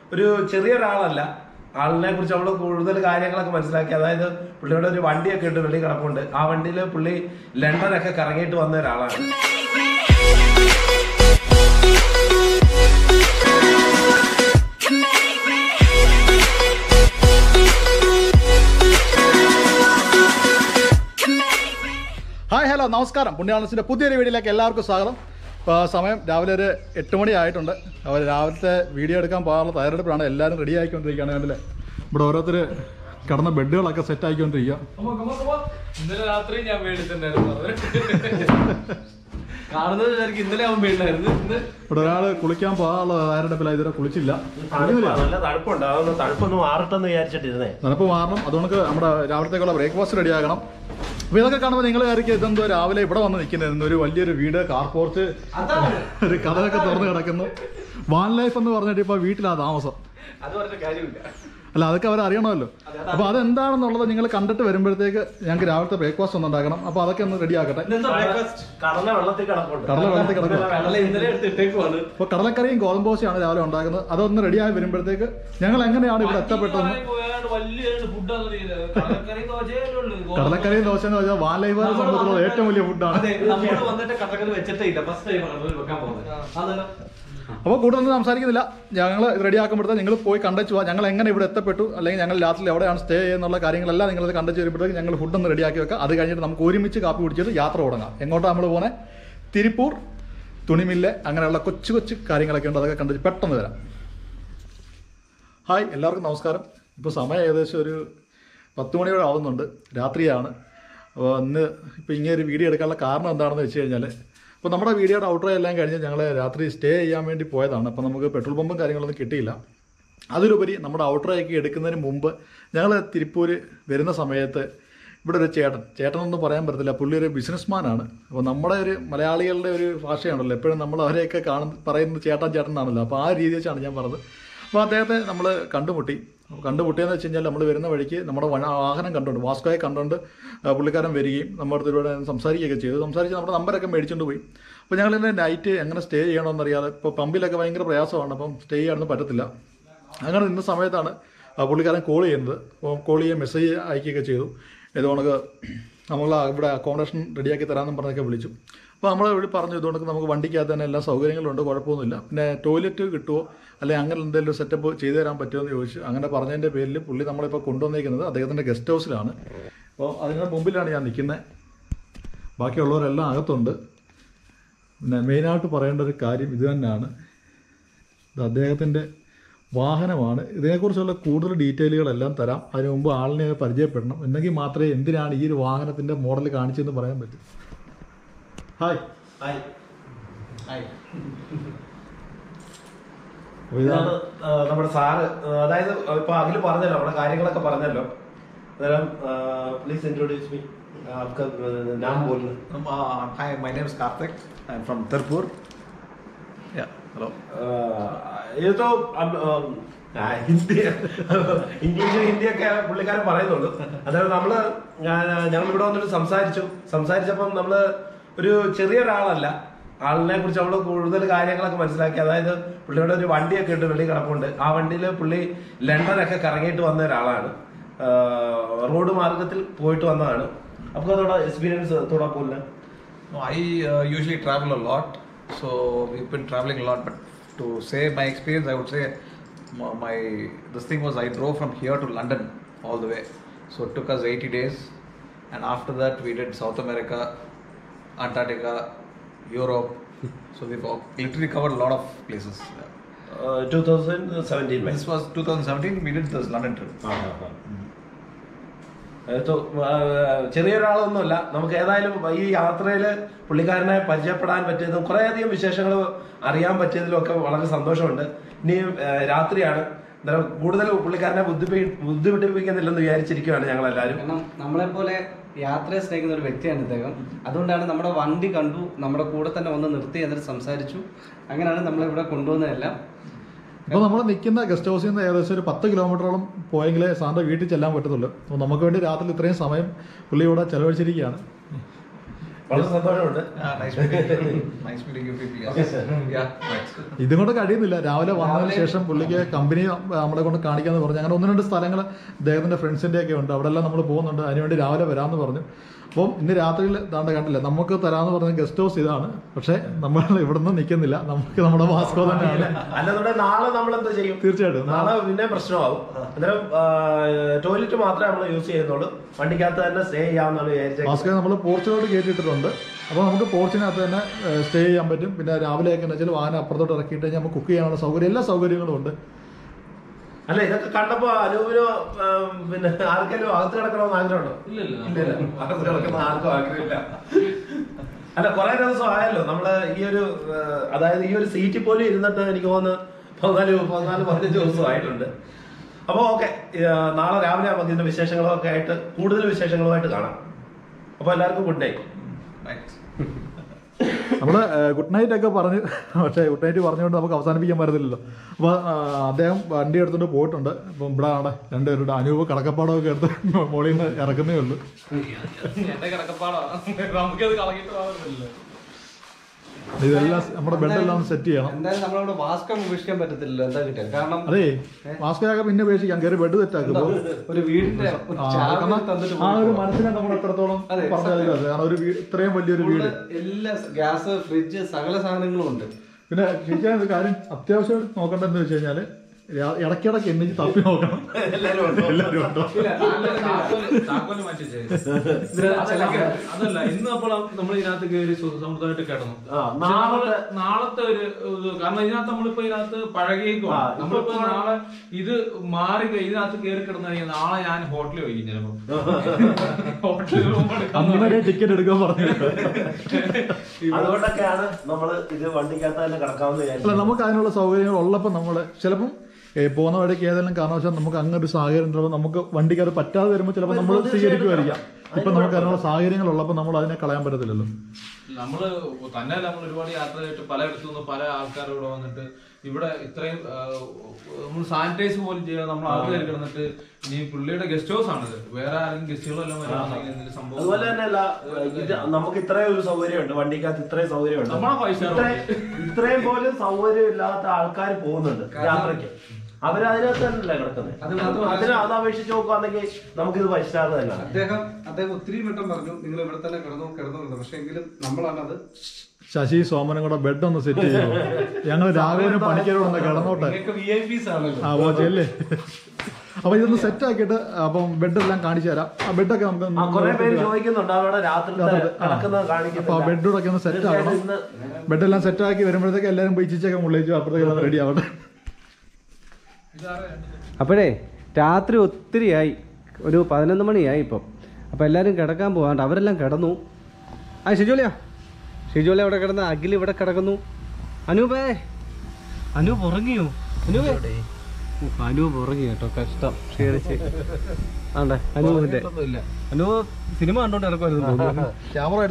ഒരു ചെറിയൊരാളല്ല ആളിനെ കുറിച്ച് നമ്മൾ കൂടുതൽ കാര്യങ്ങളൊക്കെ മനസ്സിലാക്കി അതായത് പുള്ളിയുടെ ഒരു വണ്ടിയൊക്കെ ഉണ്ട് വെളി കിടപ്പുണ്ട് ആ വണ്ടിയിൽ പുള്ളി ലണ്ടനൊക്കെ കറങ്ങിയിട്ട് വന്ന ഒരാളാണ് ഹായ് ഹലോ നമസ്കാരം പുണ്യാളസിൻ്റെ പുതിയൊരു വീഡിയോയിലേക്ക് എല്ലാവർക്കും സ്വാഗതം ഇപ്പോൾ സമയം രാവിലെ ഒരു എട്ട് മണി ആയിട്ടുണ്ട് അവർ രാവിലത്തെ വീഡിയോ എടുക്കാൻ പോകാനുള്ള തയ്യാറെടുപ്പിലാണ് എല്ലാവരും റെഡി ആയിക്കൊണ്ടിരിക്കുകയാണ് കണ്ടില്ലേ ഇവിടെ ഓരോരുത്തർ കിടന്ന ബെഡുകളൊക്കെ സെറ്റ് ആയിക്കൊണ്ടിരിക്കുക ഇന്നലെ രാത്രി ഞാൻ മേടിച്ചിട്ടുണ്ടായിരുന്നു കാണുന്നത് വിചാരിക്കും ഇന്നലെ അവൻ വീട്ടിലായിരുന്നു ഇന്ന് ഇവിടെ ഒരാൾ കുളിക്കാൻ പോകാനുള്ള തയ്യാറെടുപ്പില്ല ഇതുവരെ കുളിച്ചില്ല നല്ല തണുപ്പുണ്ട് അതൊന്ന് തണുപ്പൊന്ന് മാറട്ടെന്ന് വിചാരിച്ചിട്ടിരുന്നേ തണുപ്പ് മാറണം അതുകൊണ്ട് നമ്മുടെ രാവിലത്തേക്കുള്ള ബ്രേക്ക്ഫാസ്റ്റ് റെഡി ആകണം അപ്പോൾ ഇതൊക്കെ കാണുമ്പോൾ നിങ്ങൾ വിചാരിക്കും ഇതെന്തോ രാവിലെ ഇവിടെ വന്ന് നിൽക്കുന്നത് ഒരു വലിയൊരു വീട് കാർ പോർച്ച് ഒരു കഥയൊക്കെ തുറന്ന് കിടക്കുന്നു വാൻ ലൈഫ് എന്ന് പറഞ്ഞിട്ട് ഇപ്പോൾ വീട്ടിലാ താമസം അത് പറഞ്ഞ കാര്യമില്ല അല്ല അതൊക്കെ അവർ അറിയണമല്ലോ അപ്പൊ അതെന്താണെന്നുള്ളത് നിങ്ങൾ കണ്ടിട്ട് വരുമ്പോഴത്തേക്ക് ഞങ്ങൾക്ക് രാവിലത്തെ ബ്രേക്ക്ഫാസ്റ്റ് ഒന്ന് ഉണ്ടാക്കണം അപ്പൊ അതൊക്കെ ഒന്ന് റെഡി ആക്കട്ടെ ഇന്നെന്താ ബ്രേക്ക്ഫാസ്റ്റ് കടന്ന വെള്ളത്തിൽ കിടപ്പുണ്ട് കടല വെള്ളത്തിൽ കിടക്കുക കടല ഇന്നലെ എടുത്ത് ഇട്ടേക്കുവാണ് അപ്പൊ കടലക്കറിയും ഗോതമ്പോശയാണ് രാവിലെ ഉണ്ടാക്കുന്നത് അതൊന്ന് റെഡി ആയി വരുമ്പോഴത്തേക്ക് ഞങ്ങൾ എങ്ങനെയാണ് ഇവിടെ എത്തപ്പെട്ടതെന്ന് വലിയ ഫുഡാണ് കടലക്കറി ദോശയല്ലേ ഉള്ളൂ കടലക്കറിയും ദോശ എന്ന് വെച്ചാൽ വാൻ ലൈഫുകാരെ സംബന്ധിച്ചുള്ള ഏറ്റവും വലിയ ഫുഡാണ് അതെ നമ്മൾ വന്നിട്ട് കടലക്കറി വെച്ചിട്ടേ ഇല്ല ഫസ്റ്റ് ടൈം ആണ് വെക്കാൻ പോകുന്നത് അതല്ല അപ്പോൾ കൂടുതലൊന്നും സംസാരിക്കുന്നില്ല ഞങ്ങൾ റെഡി ആക്കുമ്പോഴത്തേക്ക് നിങ്ങൾ പോയി കണ്ടു പോവാം ഞങ്ങൾ എങ്ങനെ ഇവിടെ എത്തപ്പെട്ടു അല്ലെങ്കിൽ ഞങ്ങൾ രാത്രി എവിടെയാണ് സ്റ്റേ ചെയ്യുന്നുള്ള കാര്യങ്ങളെല്ലാം നിങ്ങൾ കണ്ടു വരുമ്പോഴത്തേക്ക് ഞങ്ങൾ ഫുഡ് ഒന്ന് റെഡിയാക്കി വെക്കാം അത് കഴിഞ്ഞിട്ട് നമുക്ക് ഒരുമിച്ച് കാപ്പി കുടിച്ചിട്ട് യാത്ര തുടങ്ങാം എങ്ങോട്ടാണ് നമ്മൾ പോകുന്നത് തിരുപ്പൂർ തുണിമില്ല് അങ്ങനെയുള്ള കൊച്ചു കൊച്ചു കാര്യങ്ങളൊക്കെ ഉണ്ട് അതൊക്കെ കണ്ടു പെട്ടെന്ന് വരാം ഹായ് എല്ലാവർക്കും നമസ്കാരം ഇപ്പോൾ സമയം ഏകദേശം ഒരു പത്ത് മണിയോടെ ആവുന്നുണ്ട് രാത്രിയാണ് അപ്പോൾ ഇന്ന് ഇപ്പോൾ ഇങ്ങനെ ഒരു വീഡിയോ എടുക്കാനുള്ള കാരണം എന്താണെന്ന് വെച്ച് കഴിഞ്ഞാൽ ഇപ്പോൾ നമ്മുടെ വീഡിയോയുടെ ഔട്ടർ എല്ലാം കഴിഞ്ഞ് ഞങ്ങൾ രാത്രി സ്റ്റേ ചെയ്യാൻ വേണ്ടി പോയതാണ് അപ്പോൾ നമുക്ക് പെട്രോൾ പമ്പും കാര്യങ്ങളൊന്നും കിട്ടിയില്ല അതിലുപരി നമ്മുടെ ഔട്ടറേക്ക് എടുക്കുന്നതിന് മുമ്പ് ഞങ്ങൾ തിരുപ്പൂർ വരുന്ന സമയത്ത് ഇവിടെ ഒരു ചേട്ടൻ ചേട്ടൻ ഒന്നും പറയാൻ പറ്റത്തില്ല പുള്ളി ഒരു ബിസിനസ്മാനാണ് അപ്പോൾ നമ്മുടെ ഒരു മലയാളികളുടെ ഒരു ഭാഷയാണല്ലോ എപ്പോഴും നമ്മൾ അവരെയൊക്കെ കാണുന്ന പറയുന്നത് ചേട്ടൻ ചേട്ടനാണല്ലോ അപ്പോൾ ആ രീതി വെച്ചാണ് ഞാൻ പറഞ്ഞത് അപ്പോൾ അദ്ദേഹത്തെ നമ്മൾ കണ്ടുമുട്ടി അപ്പോൾ കണ്ടുമുട്ടിയെന്ന് വെച്ച് കഴിഞ്ഞാൽ നമ്മൾ വരുന്ന വഴിക്ക് നമ്മുടെ വ- വാഹനം കണ്ടുകൊണ്ട് വാസ്കോയെ കണ്ടുകൊണ്ട് ആ, പുള്ളിക്കാരൻ വരികയും നമ്മുടെ അടുത്ത് ഇവിടെ സംസാരിക്കുകയൊക്കെ ചെയ്തു സംസാരിച്ച് നമ്മുടെ നമ്പറൊക്കെ മേടിച്ചുകൊണ്ട് പോയി അപ്പോൾ ഞങ്ങൾ ഇന്ന് നൈറ്റ് എങ്ങനെ സ്റ്റേ ചെയ്യണമെന്നറിയാതെ ഇപ്പോൾ പമ്പിലൊക്കെ ഭയങ്കര പ്രയാസമാണ് അപ്പം സ്റ്റേ ചെയ്യാനൊന്നും പറ്റത്തില്ല അങ്ങനെ നിന്ന സമയത്താണ് ആ പുള്ളിക്കാരൻ കോൾ ചെയ്യുന്നത് അപ്പോൾ കോൾ ചെയ്യുക മെസ്സേജ് അയക്കുകയൊക്കെ ചെയ്തു ഇതുകൊണ്ട് നമ്മൾ ഇവിടെ അക്കോമഡേഷൻ റെഡിയാക്കി തരാമെന്നും പറഞ്ഞൊക്കെ വിളിച്ചു അപ്പോൾ നമ്മൾ ഇവിടെ പറഞ്ഞു ഇതുകൊണ്ട് നമുക്ക് വണ്ടിക്കകത്ത് തന്നെ എല്ലാ സൗകര്യങ്ങളുണ്ട് കുഴപ്പമൊന്നുമില്ല പിന്നെ ടോയ്ലറ്റ് കിട്ടുമോ അല്ലെങ്കിൽ അങ്ങനെ എന്തെങ്കിലും സെറ്റപ്പ് ചെയ്തു തരാൻ പറ്റുമോ എന്ന് ചോദിച്ചു അങ്ങനെ പറഞ്ഞതിൻ്റെ പേരിൽ പുള്ളി നമ്മളിപ്പോൾ കൊണ്ടുവന്നിരിക്കുന്നത് അദ്ദേഹത്തിൻ്റെ ഗസ്റ്റ് ഹൗസിലാണ് അപ്പോൾ അതിന് മുമ്പിലാണ് ഞാൻ നിൽക്കുന്നത് ബാക്കിയുള്ളവരെല്ലാം അകത്തുണ്ട് പിന്നെ മെയിനായിട്ട് പറയേണ്ട ഒരു കാര്യം ഇത് തന്നെയാണ് ഇത് അദ്ദേഹത്തിൻ്റെ വാഹനമാണ് ഇതിനെക്കുറിച്ചുള്ള കൂടുതൽ ഡീറ്റെയിലുകളെല്ലാം തരാം അതിന് മുമ്പ് ആളിനെ പരിചയപ്പെടണം എന്നെങ്കിൽ മാത്രമേ എന്തിനാണ് ഈ ഒരു വാഹനത്തിൻ്റെ മോഡൽ കാണിച്ചതെന്ന് പറയാൻ പറ്റൂ ഹായ് ഹായ് അപ്പോൾ ഇതാണ് ഇതാണ് ആ, നമ്മുടെ സാറ് ആ, അതായത് ഇപ്പൊ അഖില് പറഞ്ഞല്ലോ നമ്മുടെ കാര്യങ്ങളൊക്കെ പറഞ്ഞല്ലോ അന്നേരം പ്ലീസ് ഇൻട്രോഡ്യൂസ് മീ आपका नाम बोलना Um, uh, hi, my name is Karthik. I'm from Tirpur. Yeah, hello. ഇത് तो अब अम, ആ, ഹിന്ദി ഇംഗ്ലീഷ് ഹിന്ദിയൊക്കെ പുള്ളിക്കാരൻ പറയുന്നുണ്ട് അതായത് നമ്മള് ഞങ്ങൾ ഇവിടെ വന്നിട്ട് സംസാരിച്ചു സംസാരിച്ചപ്പം നമ്മള് ഒരു ചെറിയൊരാളല്ല ആളിനെ കുറിച്ച് നമ്മൾ കൂടുതൽ കാര്യങ്ങളൊക്കെ മനസ്സിലാക്കി അതായത് പുള്ളിയുടെ ഒരു വണ്ടിയൊക്കെ ഉണ്ട് വെളി കിടപ്പുണ്ട് ആ വണ്ടിയിൽ പുള്ളി ലണ്ടനൊക്കെ കറങ്ങിയിട്ട് വന്ന ഒരാളാണ് ആ, റോഡ് മാർഗത്തിൽ പോയിട്ട് വന്നതാണ് അപ്പോൾ അതോടെ എക്സ്പീരിയൻസ് തോടാ പോലെ No, I uh, usually travel a lot, so we've been traveling a lot. But to say my experience, I would say my, my this thing was I drove from here to London all the way. So it took us 80 days, and after that we did South America, Antarctica, Europe. So we've all- literally covered a lot of places. Two thousand seventeen This was 2017. We did this London trip. ഏതോ, ആ, ചെറിയൊരാളൊന്നുമല്ല നമുക്ക് ഏതായാലും ഈ യാത്രയിൽ പുള്ളിക്കാരനെ പരിചയപ്പെടാൻ പറ്റിയതും കുറേയധികം വിശേഷങ്ങൾ അറിയാൻ പറ്റിയതിലും ഒക്കെ വളരെ സന്തോഷമുണ്ട് ഇനിയും ആ, രാത്രിയാണ് അന്നേരം കൂടുതൽ പുള്ളിക്കാരനെ ബുദ്ധിപ്പി ബുദ്ധിമുട്ടിപ്പിക്കുന്നില്ലെന്ന് വിചാരിച്ചിരിക്കുകയാണ് ഞങ്ങൾ എല്ലാവരും കാരണം നമ്മളെ പോലെ യാത്രയെ സ്നേഹിക്കുന്ന ഒരു വ്യക്തിയാണ് ഇദ്ദേഹം അതുകൊണ്ടാണ് നമ്മുടെ വണ്ടി കണ്ടു നമ്മുടെ കൂടെ തന്നെ വന്ന് നിർത്തി എന്നിട്ട് സംസാരിച്ചു അങ്ങനെയാണ് നമ്മളെ ഇവിടെ കൊണ്ടുവന്നതെല്ലാം അപ്പോൾ നമ്മൾ നിൽക്കുന്ന ഗസ്റ്റ് ഹൗസിൽ നിന്ന് ഏകദേശം ഒരു പത്ത് കിലോമീറ്ററോളം പോയെങ്കിലേ സാറിൻ്റെ വീട്ടിൽ ചെല്ലാൻ പറ്റത്തുള്ളൂ അപ്പോൾ നമുക്ക് വേണ്ടി രാത്രി ഇത്രയും സമയം പുള്ളി ഇവിടെ ചെലവഴിച്ചിരിക്കുകയാണ് വളരെ സന്തോഷമുണ്ട് Yeah, nice meeting you. nice meeting you, PP. Okay, sir. Yeah, thanks. ഇതും കൊണ്ട് കഴിയുന്നില്ല രാവിലെ വന്നതിന് ശേഷം പുള്ളിക്ക് കമ്പനി നമ്മളെ കൊണ്ട് കാണിക്കാന്ന് പറഞ്ഞു അങ്ങനെ ഒന്ന് രണ്ട് സ്ഥലങ്ങൾ അദ്ദേഹത്തിന്റെ ഫ്രണ്ട്സിന്റെ ഒക്കെ ഉണ്ട് അവിടെ എല്ലാം നമ്മൾ പോകുന്നുണ്ട് അതിനുവേണ്ടി രാവിലെ വരാമെന്ന് പറഞ്ഞു അപ്പം ഇന്ന് രാത്രിയിൽ ദാണ്ട് കണ്ടില്ല നമുക്ക് തരാമെന്ന് പറഞ്ഞ ഗസ്റ്റ് ഹൗസ് ഇതാണ് പക്ഷേ നമ്മൾ ഇവിടുന്ന് നിൽക്കുന്നില്ല നമുക്ക് നമ്മുടെ വാസ്കോ തന്നെയാണ് അല്ലെന്നുണ്ടെങ്കിൽ നാളെ നമ്മൾ എന്താ ചെയ്യും തീർച്ചയായിട്ടും നാളെ പിന്നെ പ്രശ്നമാവും അന്നേരം ടോയ്ലറ്റ് മാത്രമേ നമ്മൾ യൂസ് ചെയ്യുന്നുള്ളൂ വണ്ടിക്കകത്ത് തന്നെ സ്റ്റേ ചെയ്യാമെന്നാണ് വിചാരിച്ചത് വാസ്കോ നമ്മൾ പോർച്ചിലോട്ട് കയറ്റിയിട്ടുണ്ട് അപ്പോൾ നമുക്ക് പോർച്ചിനകത്ത് തന്നെ സ്റ്റേ ചെയ്യാൻ പറ്റും പിന്നെ രാവിലെയൊക്കെ എന്ന് വെച്ചാൽ വാഹനം അപ്പുറത്തോട്ട് ഇറക്കിയിട്ട് കഴിഞ്ഞാൽ നമുക്ക് കുക്ക് ചെയ്യാനുള്ള സൗകര്യം എല്ലാ സൗകര്യങ്ങളും ഉണ്ട് അല്ല ഇതൊക്കെ കണ്ടപ്പോ അനൂപിനോ ആ, പിന്നെ ആർക്കെങ്കിലും അകത്ത് കിടക്കണമെന്ന് ആഗ്രഹമുണ്ടോ ഇല്ല ഇല്ല ഇല്ലില്ല അകത്ത് കിടക്കുന്ന ആർക്കും ആഗ്രഹമില്ല അല്ല കുറെ ദിവസം ആയല്ലോ നമ്മള് ഈ ഒരു ആ, അതായത് ഈ ഒരു സീറ്റിൽ പോലും ഇരുന്നിട്ട് എനിക്ക് തോന്നുന്നു പതിനാല് പതിനാല് പതിനഞ്ച് ദിവസം ആയിട്ടുണ്ട് അപ്പോൾ ഓക്കെ നാളെ രാവിലെ നമുക്ക് ഇതിന്റെ വിശേഷങ്ങളൊക്കെ ആയിട്ട് കൂടുതൽ വിശേഷങ്ങളുമായിട്ട് കാണാം അപ്പോൾ എല്ലാവർക്കും ഗുഡ് നൈറ്റ് Thanks. നമ്മൾ ഗുഡ് നൈറ്റ് ഒക്കെ പറഞ്ഞ് പക്ഷേ ഗുഡ് നൈറ്റ് പറഞ്ഞുകൊണ്ട് നമുക്ക് അവസാനിപ്പിക്കാൻ പറ്റത്തില്ലല്ലോ അപ്പോൾ അദ്ദേഹം വണ്ടി എടുത്തുകൊണ്ട് പോയിട്ടുണ്ട് അപ്പം ഇവിടെ ആണ് രണ്ടുപേരുടെ അനൂപ് കടക്കപ്പാടമൊക്കെ എടുത്ത് മോളിൽ നിന്ന് ഇറക്കുന്നേ ഉള്ളൂ എന്റെ കിടക്കപ്പാടാ നമുക്കത് കളകിട്ട് പോകാറില്ലല്ലോ ഇതെല്ലാം നമ്മുടെ ബെഡെല്ലാം സെറ്റ് ചെയ്യണം എന്തായാലും നമ്മളവിടെ വാസ്കം ഉപേക്ഷിക്കാൻ പറ്റത്തില്ലല്ലോ എന്താ കിട്ടിയത് കാരണം അതേ മാസ്കൊക്കെ പിന്നെ ഉപേക്ഷിക്കാം കയറി ബെഡ് സെറ്റാക്കും ഒരു വീടിന്റെ ചാവി തന്നിട്ട് ആ ഒരു പോയി. മനസ്സിനെ നമ്മൾ എത്രത്തോളം അതെ, പറഞ്ഞാലും അതെ കാരണം ഒരു വീ- ഇത്രയും വലിയൊരു വീട് ഫുള്ള് എല്ലാ ഗ്യാസ് ഫ്രിഡ്ജ് സകല സാധനങ്ങളും ഉണ്ട് പിന്നെ ശരിക്കും ഒരു കാര്യം അത്യാവശ്യം നോക്കേണ്ടതെന്ന് വെച്ച് കഴിഞ്ഞാല് രാ- ഇടയ്ക്കിടയ്ക്ക് എണ്ണിച്ച് തപ്പി നോക്കണം എല്ലാവരും ഉണ്ടോ? എല്ലാവരും ഉണ്ടോ താക്കോല് താക്കോല് മാറ്റി വെച്ചേക്ക്. അതല്ല, അതല്ല ഇന്ന് അപ്പോൾ നമ്മൾ ഇതിനകത്ത് കയറി സമുദ്രമായിട്ട് കിടന്നു ആ, പക്ഷെ നാളത്തെ- നമ്മള് നാളത്തെ ഒരു ഇത് കാരണം ഇതിനകത്ത് നമ്മളിപ്പോ ഇതിനകത്ത് പഴകിയേക്കും ആ, നമ്മളിപ്പോ ഇതിപ്പോ- നാളെ ഇത് മാറി കഴി- ഇതിനകത്ത് കയറി കിടന്നു കഴിഞ്ഞാൽ നാളെ ഞാൻ ഹോട്ടലിൽ പോയി ചിലപ്പോ ഹോട്ടലിൽ റൂം അന്ന് വരെ ടിക്കറ്റ് എടുക്കാൻ പറഞ്ഞു അതുകൊണ്ടൊക്കെയാണ് നമ്മള് ഇത് വണ്ടിക്കകത്ത് തന്നെ കിടക്കാമെന്ന് അല്ല വിചാരിച്ചത് നമുക്ക് അതിനുള്ള സൗകര്യങ്ങൾ ഉള്ളപ്പോൾ നമ്മൾ ചിലപ്പം ഏ, പോകുന്ന വഴിക്ക് ഏതെങ്കിലും കാരണവശാൽ നമുക്ക് അങ്ങനെ ഒരു സാഹചര്യം ഉണ്ടല്ലോ നമുക്ക് വണ്ടിക്ക് അത് പറ്റാതെ വരുമ്പോൾ ചിലപ്പോൾ നമ്മൾ സ്വീകരിക്കുമായിരിക്കാം ഇപ്പൊ നമുക്ക് അതിനുള്ള സാഹചര്യങ്ങൾ ഉള്ളപ്പോൾ നമ്മൾ അതിനെ കളയാൻ പറ്റത്തില്ലല്ലോ നമ്മള് തന്നെ നമ്മൾ ഒരുപാട് യാത്ര ചെയ്തിട്ട് പലയിടത്തു നിന്ന് പല ആൾക്കാരും ഇവിടെ വന്നിട്ട് ഇവിടെ ഇത്രയും നമ്മൾ സാനിറ്റൈസ് പോലും ചെയ്യാതെ നമ്മൾ ആൾക്കാർ കിടന്നിട്ട് ഇനി പുള്ളിയുടെ ഗസ്റ്റ് ഹൗസ് ആണിത് വേറെ ആരെങ്കിലും ഗസ്റ്റുകളെല്ലാം വരാണെങ്കിൽ എന്തെങ്കിലും സംഭവം അതുപോലെ തന്നെ അല്ല ഇത് നമുക്ക് ഇത്രയും ഒരു സൗകര്യമുണ്ട് വണ്ടിക്കകത്ത് ഇത്രയും സൗകര്യമുണ്ട് നമ്മളെ പൈസ ഇത്രയും- ഇത്രയും പോലും സൗകര്യം ഇല്ലാത്ത ആൾക്കാർ പോകുന്നുണ്ട് യാത്രയ്ക്ക് അവര് അതിനകത്ത് തന്നെയല്ലേ കിടക്കുന്നത് അത് മാത്രമല്ല- അതിന് അത് അപേക്ഷിച്ച് നോക്കുവാണെങ്കിൽ നമുക്കിത് പൈസാറ് തന്നെയാണ് അദ്ദേഹം അദ്ദേഹം ഒത്തിരി വട്ടം പറഞ്ഞു നിങ്ങൾ ഇവിടെ തന്നെ കിടന്നു കിടന്നു കിടന്നു പക്ഷെ എങ്കിലും നമ്മളാണ് അത് ശശി സോമനും കൂടെ ബെഡ് ഒന്ന് സെറ്റ് ചെയ്യുമോ ഞങ്ങൾ രാഘവനും പണിക്കരോട് ഒന്ന് കിടന്നോട്ടെ നിങ്ങൾക്ക് വി ഐ പീസ് ആണല്ലോ ആ പോച്ചല്ലേ അപ്പൊ ഇതൊന്ന് സെറ്റ് ആക്കിയിട്ട് അപ്പം ബെഡെല്ലാം കാണിച്ചു തരാം ആ ബെഡൊക്കെ നമുക്ക് ആ ഒന്ന് കുറെ പേര് നോക്കിയിട്ട് ചോദിക്കുന്നുണ്ട് അവിടെ രാത്രി രാത്രി, ആ. കിടക്കുന്നത് അപ്പൊ ആ കാണിക്കുന്നില്ല ബെഡൂടൊക്കെ ഒന്ന് സെറ്റ് ആക്കണം തീർച്ചയായിട്ടും ഇന്ന് ബെഡെല്ലാം സെറ്റ് ആക്കി വരുമ്പോഴത്തേക്ക് എല്ലാവരും പോയി ചിച്ചൊക്കെ മുള്ളിച്ചു അപ്പുറത്തേക്ക് റെഡി ആവട്ടെ അപ്പോഴേ രാത്രി ഒത്തിരിയായി ഒരു പതിനൊന്ന് മണിയായി ഇപ്പം അപ്പോൾ എല്ലാവരും കിടക്കാൻ പോകാണ്ട് അവരെല്ലാം കിടന്നു ആ ഷിജോലിയാ ഷിജോലി അവിടെ കിടന്ന് അഖിൽ ഇവിടെ കിടക്കുന്നു അനൂപേ അനൂപ് ഉറങ്ങിയോ അനൂപേ ഉഫ്, അനൂപ് ഉറങ്ങി കേട്ടോ കഷ്ടം ക്ഷീണിച്ച് ആണ്ടെ അനൂപിന്റെ അനൂപ് സിനിമ കണ്ടോണ്ട് ഇറക്കുമായിരുന്നു തോന്നുന്നു ക്യാമറ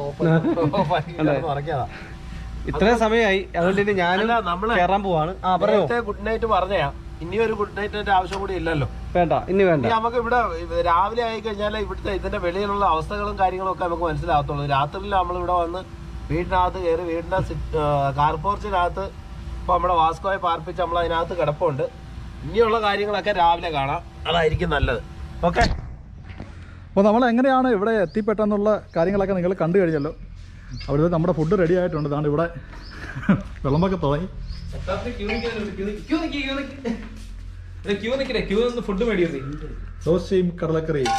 അല്ലേ? ഇത്രയും സമയമായി അതുകൊണ്ട് ഇനി ഞാനും അല്ല, നമ്മള് കയറാൻ പോവാണ് ആ പറഞ്ഞോ നേരത്തെ ഗുഡ് നൈറ്റ് പറഞ്ഞയാ ഇനി ഒരു ഗുഡ് നൈറ്റിന്റെ ആവശ്യം കൂടി ഇല്ലല്ലോ വേണ്ട ഇനി വേണ്ട ഇനി നമുക്ക് ഇവിടെ രാവിലെ ആയി കഴിഞ്ഞാൽ ഇവിടുത്തെ ഇതിന്റെ വെളിയിലുള്ള അവസ്ഥകളും കാര്യങ്ങളും ഒക്കെ നമുക്ക് മനസ്സിലാകത്തുള്ളൂ രാത്രിയിൽ നമ്മൾ ഇവിടെ വന്ന് വീടിനകത്ത് കയറി വീടിന്റെ കാർ പോർച്ചിനകത്ത് ഇപ്പൊ നമ്മുടെ വാസ്കോയെ പാർപ്പിച്ച് നമ്മൾ അതിനകത്ത് കിടപ്പുണ്ട് ഇനിയുള്ള കാര്യങ്ങളൊക്കെ രാവിലെ കാണാം അതായിരിക്കും നല്ലത് ഓക്കെ അപ്പോൾ നമ്മൾ എങ്ങനെയാണ് ഇവിടെ എത്തിപ്പെട്ടെന്നുള്ള കാര്യങ്ങളൊക്കെ നിങ്ങൾ കണ്ടു കഴിഞ്ഞല്ലോ അവിടുത്തെ നമ്മുടെ ഫുഡ് റെഡി ആയിട്ടുണ്ട് ഇതാണ് ഇവിടെ വിളമ്പൊക്കെ തുടങ്ങി ക്യൂ നിക്കണേ ക്യൂ നിന്ന് ഫുഡ് മേടിയത് ദോശയും കടലക്കറിയും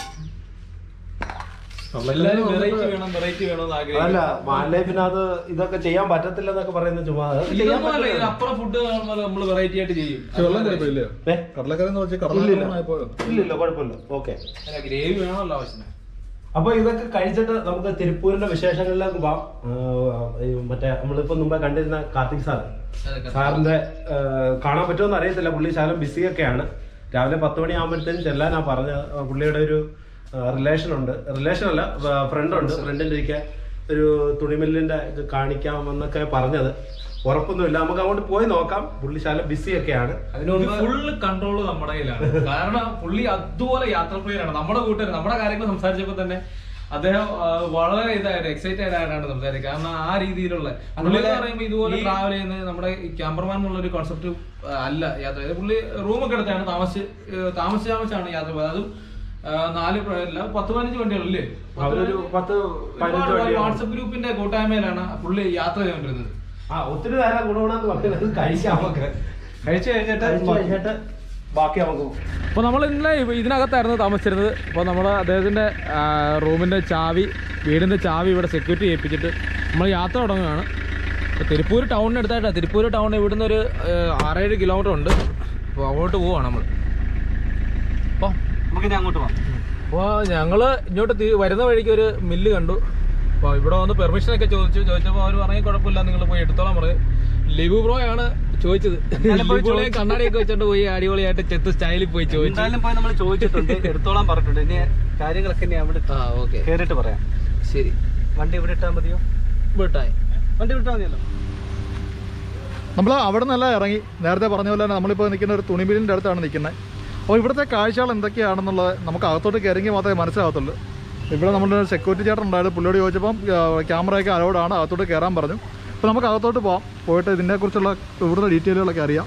എല്ലാരും വെറൈറ്റി വേണം വെറൈറ്റി വേണം എന്ന് അതല്ല ആഗ്രഹിക്കുന്നു വാൻ ലൈഫിനകത്ത് ഇതൊക്കെ ചെയ്യാൻ പറ്റത്തില്ല എന്നൊക്കെ പറയുന്നത് ചുമ്മാ അതൊക്കെ ചെയ്യാൻ ഇതൊന്നും അല്ല ഇത് പറ്റില്ല. അപ്പുറം ഫുഡ് നമ്മൾ വെറൈറ്റി ആയിട്ട് ചെയ്യും പക്ഷെ വെള്ളം കുഴപ്പമില്ലേ ഏ? കടലക്കറി എന്ന് വെച്ചാൽ ഇല്ലില്ല. കടലക്കറി ഇല്ലില്ല കുഴപ്പമില്ല ഓക്കെ ഗ്രേവി വേണമല്ലോ ആവശ്യത്തിന് അപ്പൊ ഇതൊക്കെ കഴിച്ചിട്ട് നമുക്ക് തിരുപ്പൂരിന്റെ വിശേഷങ്ങളിലേക്ക് പോവാം ആ, ഈ മറ്റേ നമ്മളിപ്പോ മുമ്പേ കണ്ടിരുന്ന കാർത്തിക് സാർ സാറിന്റെ ആ, കാണാൻ പറ്റുമെന്ന് അറിയത്തില്ല പുള്ളി ശാലം ബിസിയൊക്കെയാണ് രാവിലെ പത്ത് മണി ആകുമ്പോഴത്തേനും ചെല്ലാനാ പറഞ്ഞ ആ, പുള്ളിയുടെ ഒരു റിലേഷൻ ഉണ്ട് റിലേഷൻ അല്ല ഫ്രണ്ട് ഉണ്ട് ഫ്രണ്ടിന്റെ ഇരിക്കാൻ ഒരു തുണിമില്ലിന്റെ ഇത് കാണിക്കാമെന്നൊക്കെ പറഞ്ഞത് ഉറപ്പൊന്നുമില്ല നമുക്ക് അങ്ങോട്ട് പോയി നോക്കാം പുള്ളി ശാലം ബിസിയൊക്കെയാണ് ഫുള്ള് കൺട്രോൾ നമ്മുടെ കയ്യിലാണ് കാരണം പുള്ളി അതുപോലെ യാത്രപ്രിയനാണ് നമ്മുടെ കൂട്ടുകാർ നമ്മുടെ കാര്യങ്ങൾ സംസാരിച്ചപ്പോ തന്നെ അദ്ദേഹം ആ, വളരെ ഇതായിട്ട് എക്സൈറ്റഡ് ആയിട്ടാണ് സംസാരിക്കുന്നത് കാരണം ആ രീതിയിലുള്ള പുള്ളി എന്ന് പറയുമ്പോൾ ഇതുപോലെ ട്രാവൽ ചെയ്യുന്നത് നമ്മുടെ ഈ ക്യാമ്പർമാൻ എന്നുള്ള ഒരു കോൺസെപ്റ്റ് അല്ല യാത്ര ചെയ്തത് പുള്ളി റൂമൊക്കെ എടുത്താണ് താമസിച്ച് ഏഹ്, താമസിച്ച് താമസിച്ചാണ് യാത്ര പോയത് അതും ആ, നാല് പ്ര- അല്ല പത്ത് പതിനഞ്ച് വണ്ടികളല്ലേ അവരൊരു പത്ത് പതിനഞ്ച് വണ്ടിയാണ്. വാട്സപ്പ് ഗ്രൂപ്പിന്റെ കൂട്ടായ്മയിലാണ് പുള്ളി യാത്ര ചെയ്തുകൊണ്ടിരുന്നത് ആ ഒത്തിരി നേരം ഗുണമെന്ന് പറഞ്ഞത് കഴിക്കാം നമുക്ക് കഴിച്ചു കഴിഞ്ഞിട്ട് കഴിച്ച് കഴിഞ്ഞിട്ട് ബാക്കി നമുക്ക് അപ്പോൾ നമ്മൾ ഇന്നലെ ഇവ- ഇതിനകത്തായിരുന്നു താമസിച്ചിരുന്നത് അപ്പോൾ നമ്മൾ അദ്ദേഹത്തിൻ്റെ റൂമിൻ്റെ ചാവി വീടിൻ്റെ ചാവി ഇവിടെ സെക്യൂരിറ്റി ഏൽപ്പിച്ചിട്ട് നമ്മൾ യാത്ര തുടങ്ങുകയാണ് അപ്പോൾ തിരുപ്പൂർ ടൗണിനടുത്തായിട്ടാണ് തിരുപ്പൂർ ടൗൺ ഇവിടുന്ന് ഒരു ഏഹ്, ആറേഴ് കിലോമീറ്റർ ഉണ്ട് അപ്പോൾ അങ്ങോട്ട് പോവാണ് നമ്മൾ അപ്പോൾ നമുക്കിനി അങ്ങോട്ട് പോവാം അപ്പോൾ ഞങ്ങൾ ഇങ്ങോട്ട് തി- വരുന്ന വഴിക്ക് ഒരു മില്ല് കണ്ടു അപ്പോൾ ഇവിടെ വന്ന് പെർമിഷനൊക്കെ ചോദിച്ചു ചോദിച്ചപ്പോൾ അവർ പറഞ്ഞു കുഴപ്പമില്ല നിങ്ങൾ പോയി എടുത്തോളാൻ പറഞ്ഞു ലിബു ബ്രോ ആണ് ചോദിച്ചത് ലിബുളെ കണ്ണാടിയൊക്കെ വെച്ചോണ്ട് പോയി അടിപൊളിയായിട്ട് ചെത്ത് സ്റ്റൈലിൽ പോയി ചോദിച്ചു എന്തായാലും പോയി നമ്മൾ ചോദിച്ചിട്ടുണ്ട് എടുത്തോളാൻ പറഞ്ഞിട്ടുണ്ട് ഇനി കാര്യങ്ങളൊക്കെ ഇനി അവിടെ ആ ഓക്കെ കേറിയിട്ട് പറയാം ശരി വണ്ടി ഇവിടെ ഇട്ടാൽ മതിയോ വിട്ടായി വണ്ടി വിട്ടാൽ മതിയല്ലോ നമ്മൾ അവിടെ നിന്നല്ല ഇറങ്ങി നേരത്തെ പറഞ്ഞ പോലെ തന്നെ നമ്മളിപ്പോൾ നിൽക്കുന്ന ഒരു തുണിമിലിൻ്റെ അടുത്താണ് നിൽക്കുന്നത് അപ്പോൾ ഇവിടുത്തെ കാഴ്ചകൾ എന്തൊക്കെയാണെന്നുള്ളത് നമുക്ക് അകത്തോട്ട് കയറിയെങ്കിൽ മാത്രമേ മനസ്സിലാകത്തുള്ളൂ ഇവിടെ നമ്മുടെ സെക്യൂരിറ്റി ചേട്ടൻ ഉണ്ടായത് പുള്ളിയോട് ചോദിച്ചപ്പം ക്യാമറയൊക്കെ അലൗഡാണ് അകത്തോട്ട് കയറാൻ പറഞ്ഞു അപ്പോൾ നമുക്ക് അകത്തോട്ട് പോകാം പോയിട്ട് ഇതിനെക്കുറിച്ചുള്ള ഇവിടുത്തെ ഡീറ്റെയിലുകളൊക്കെ അറിയാം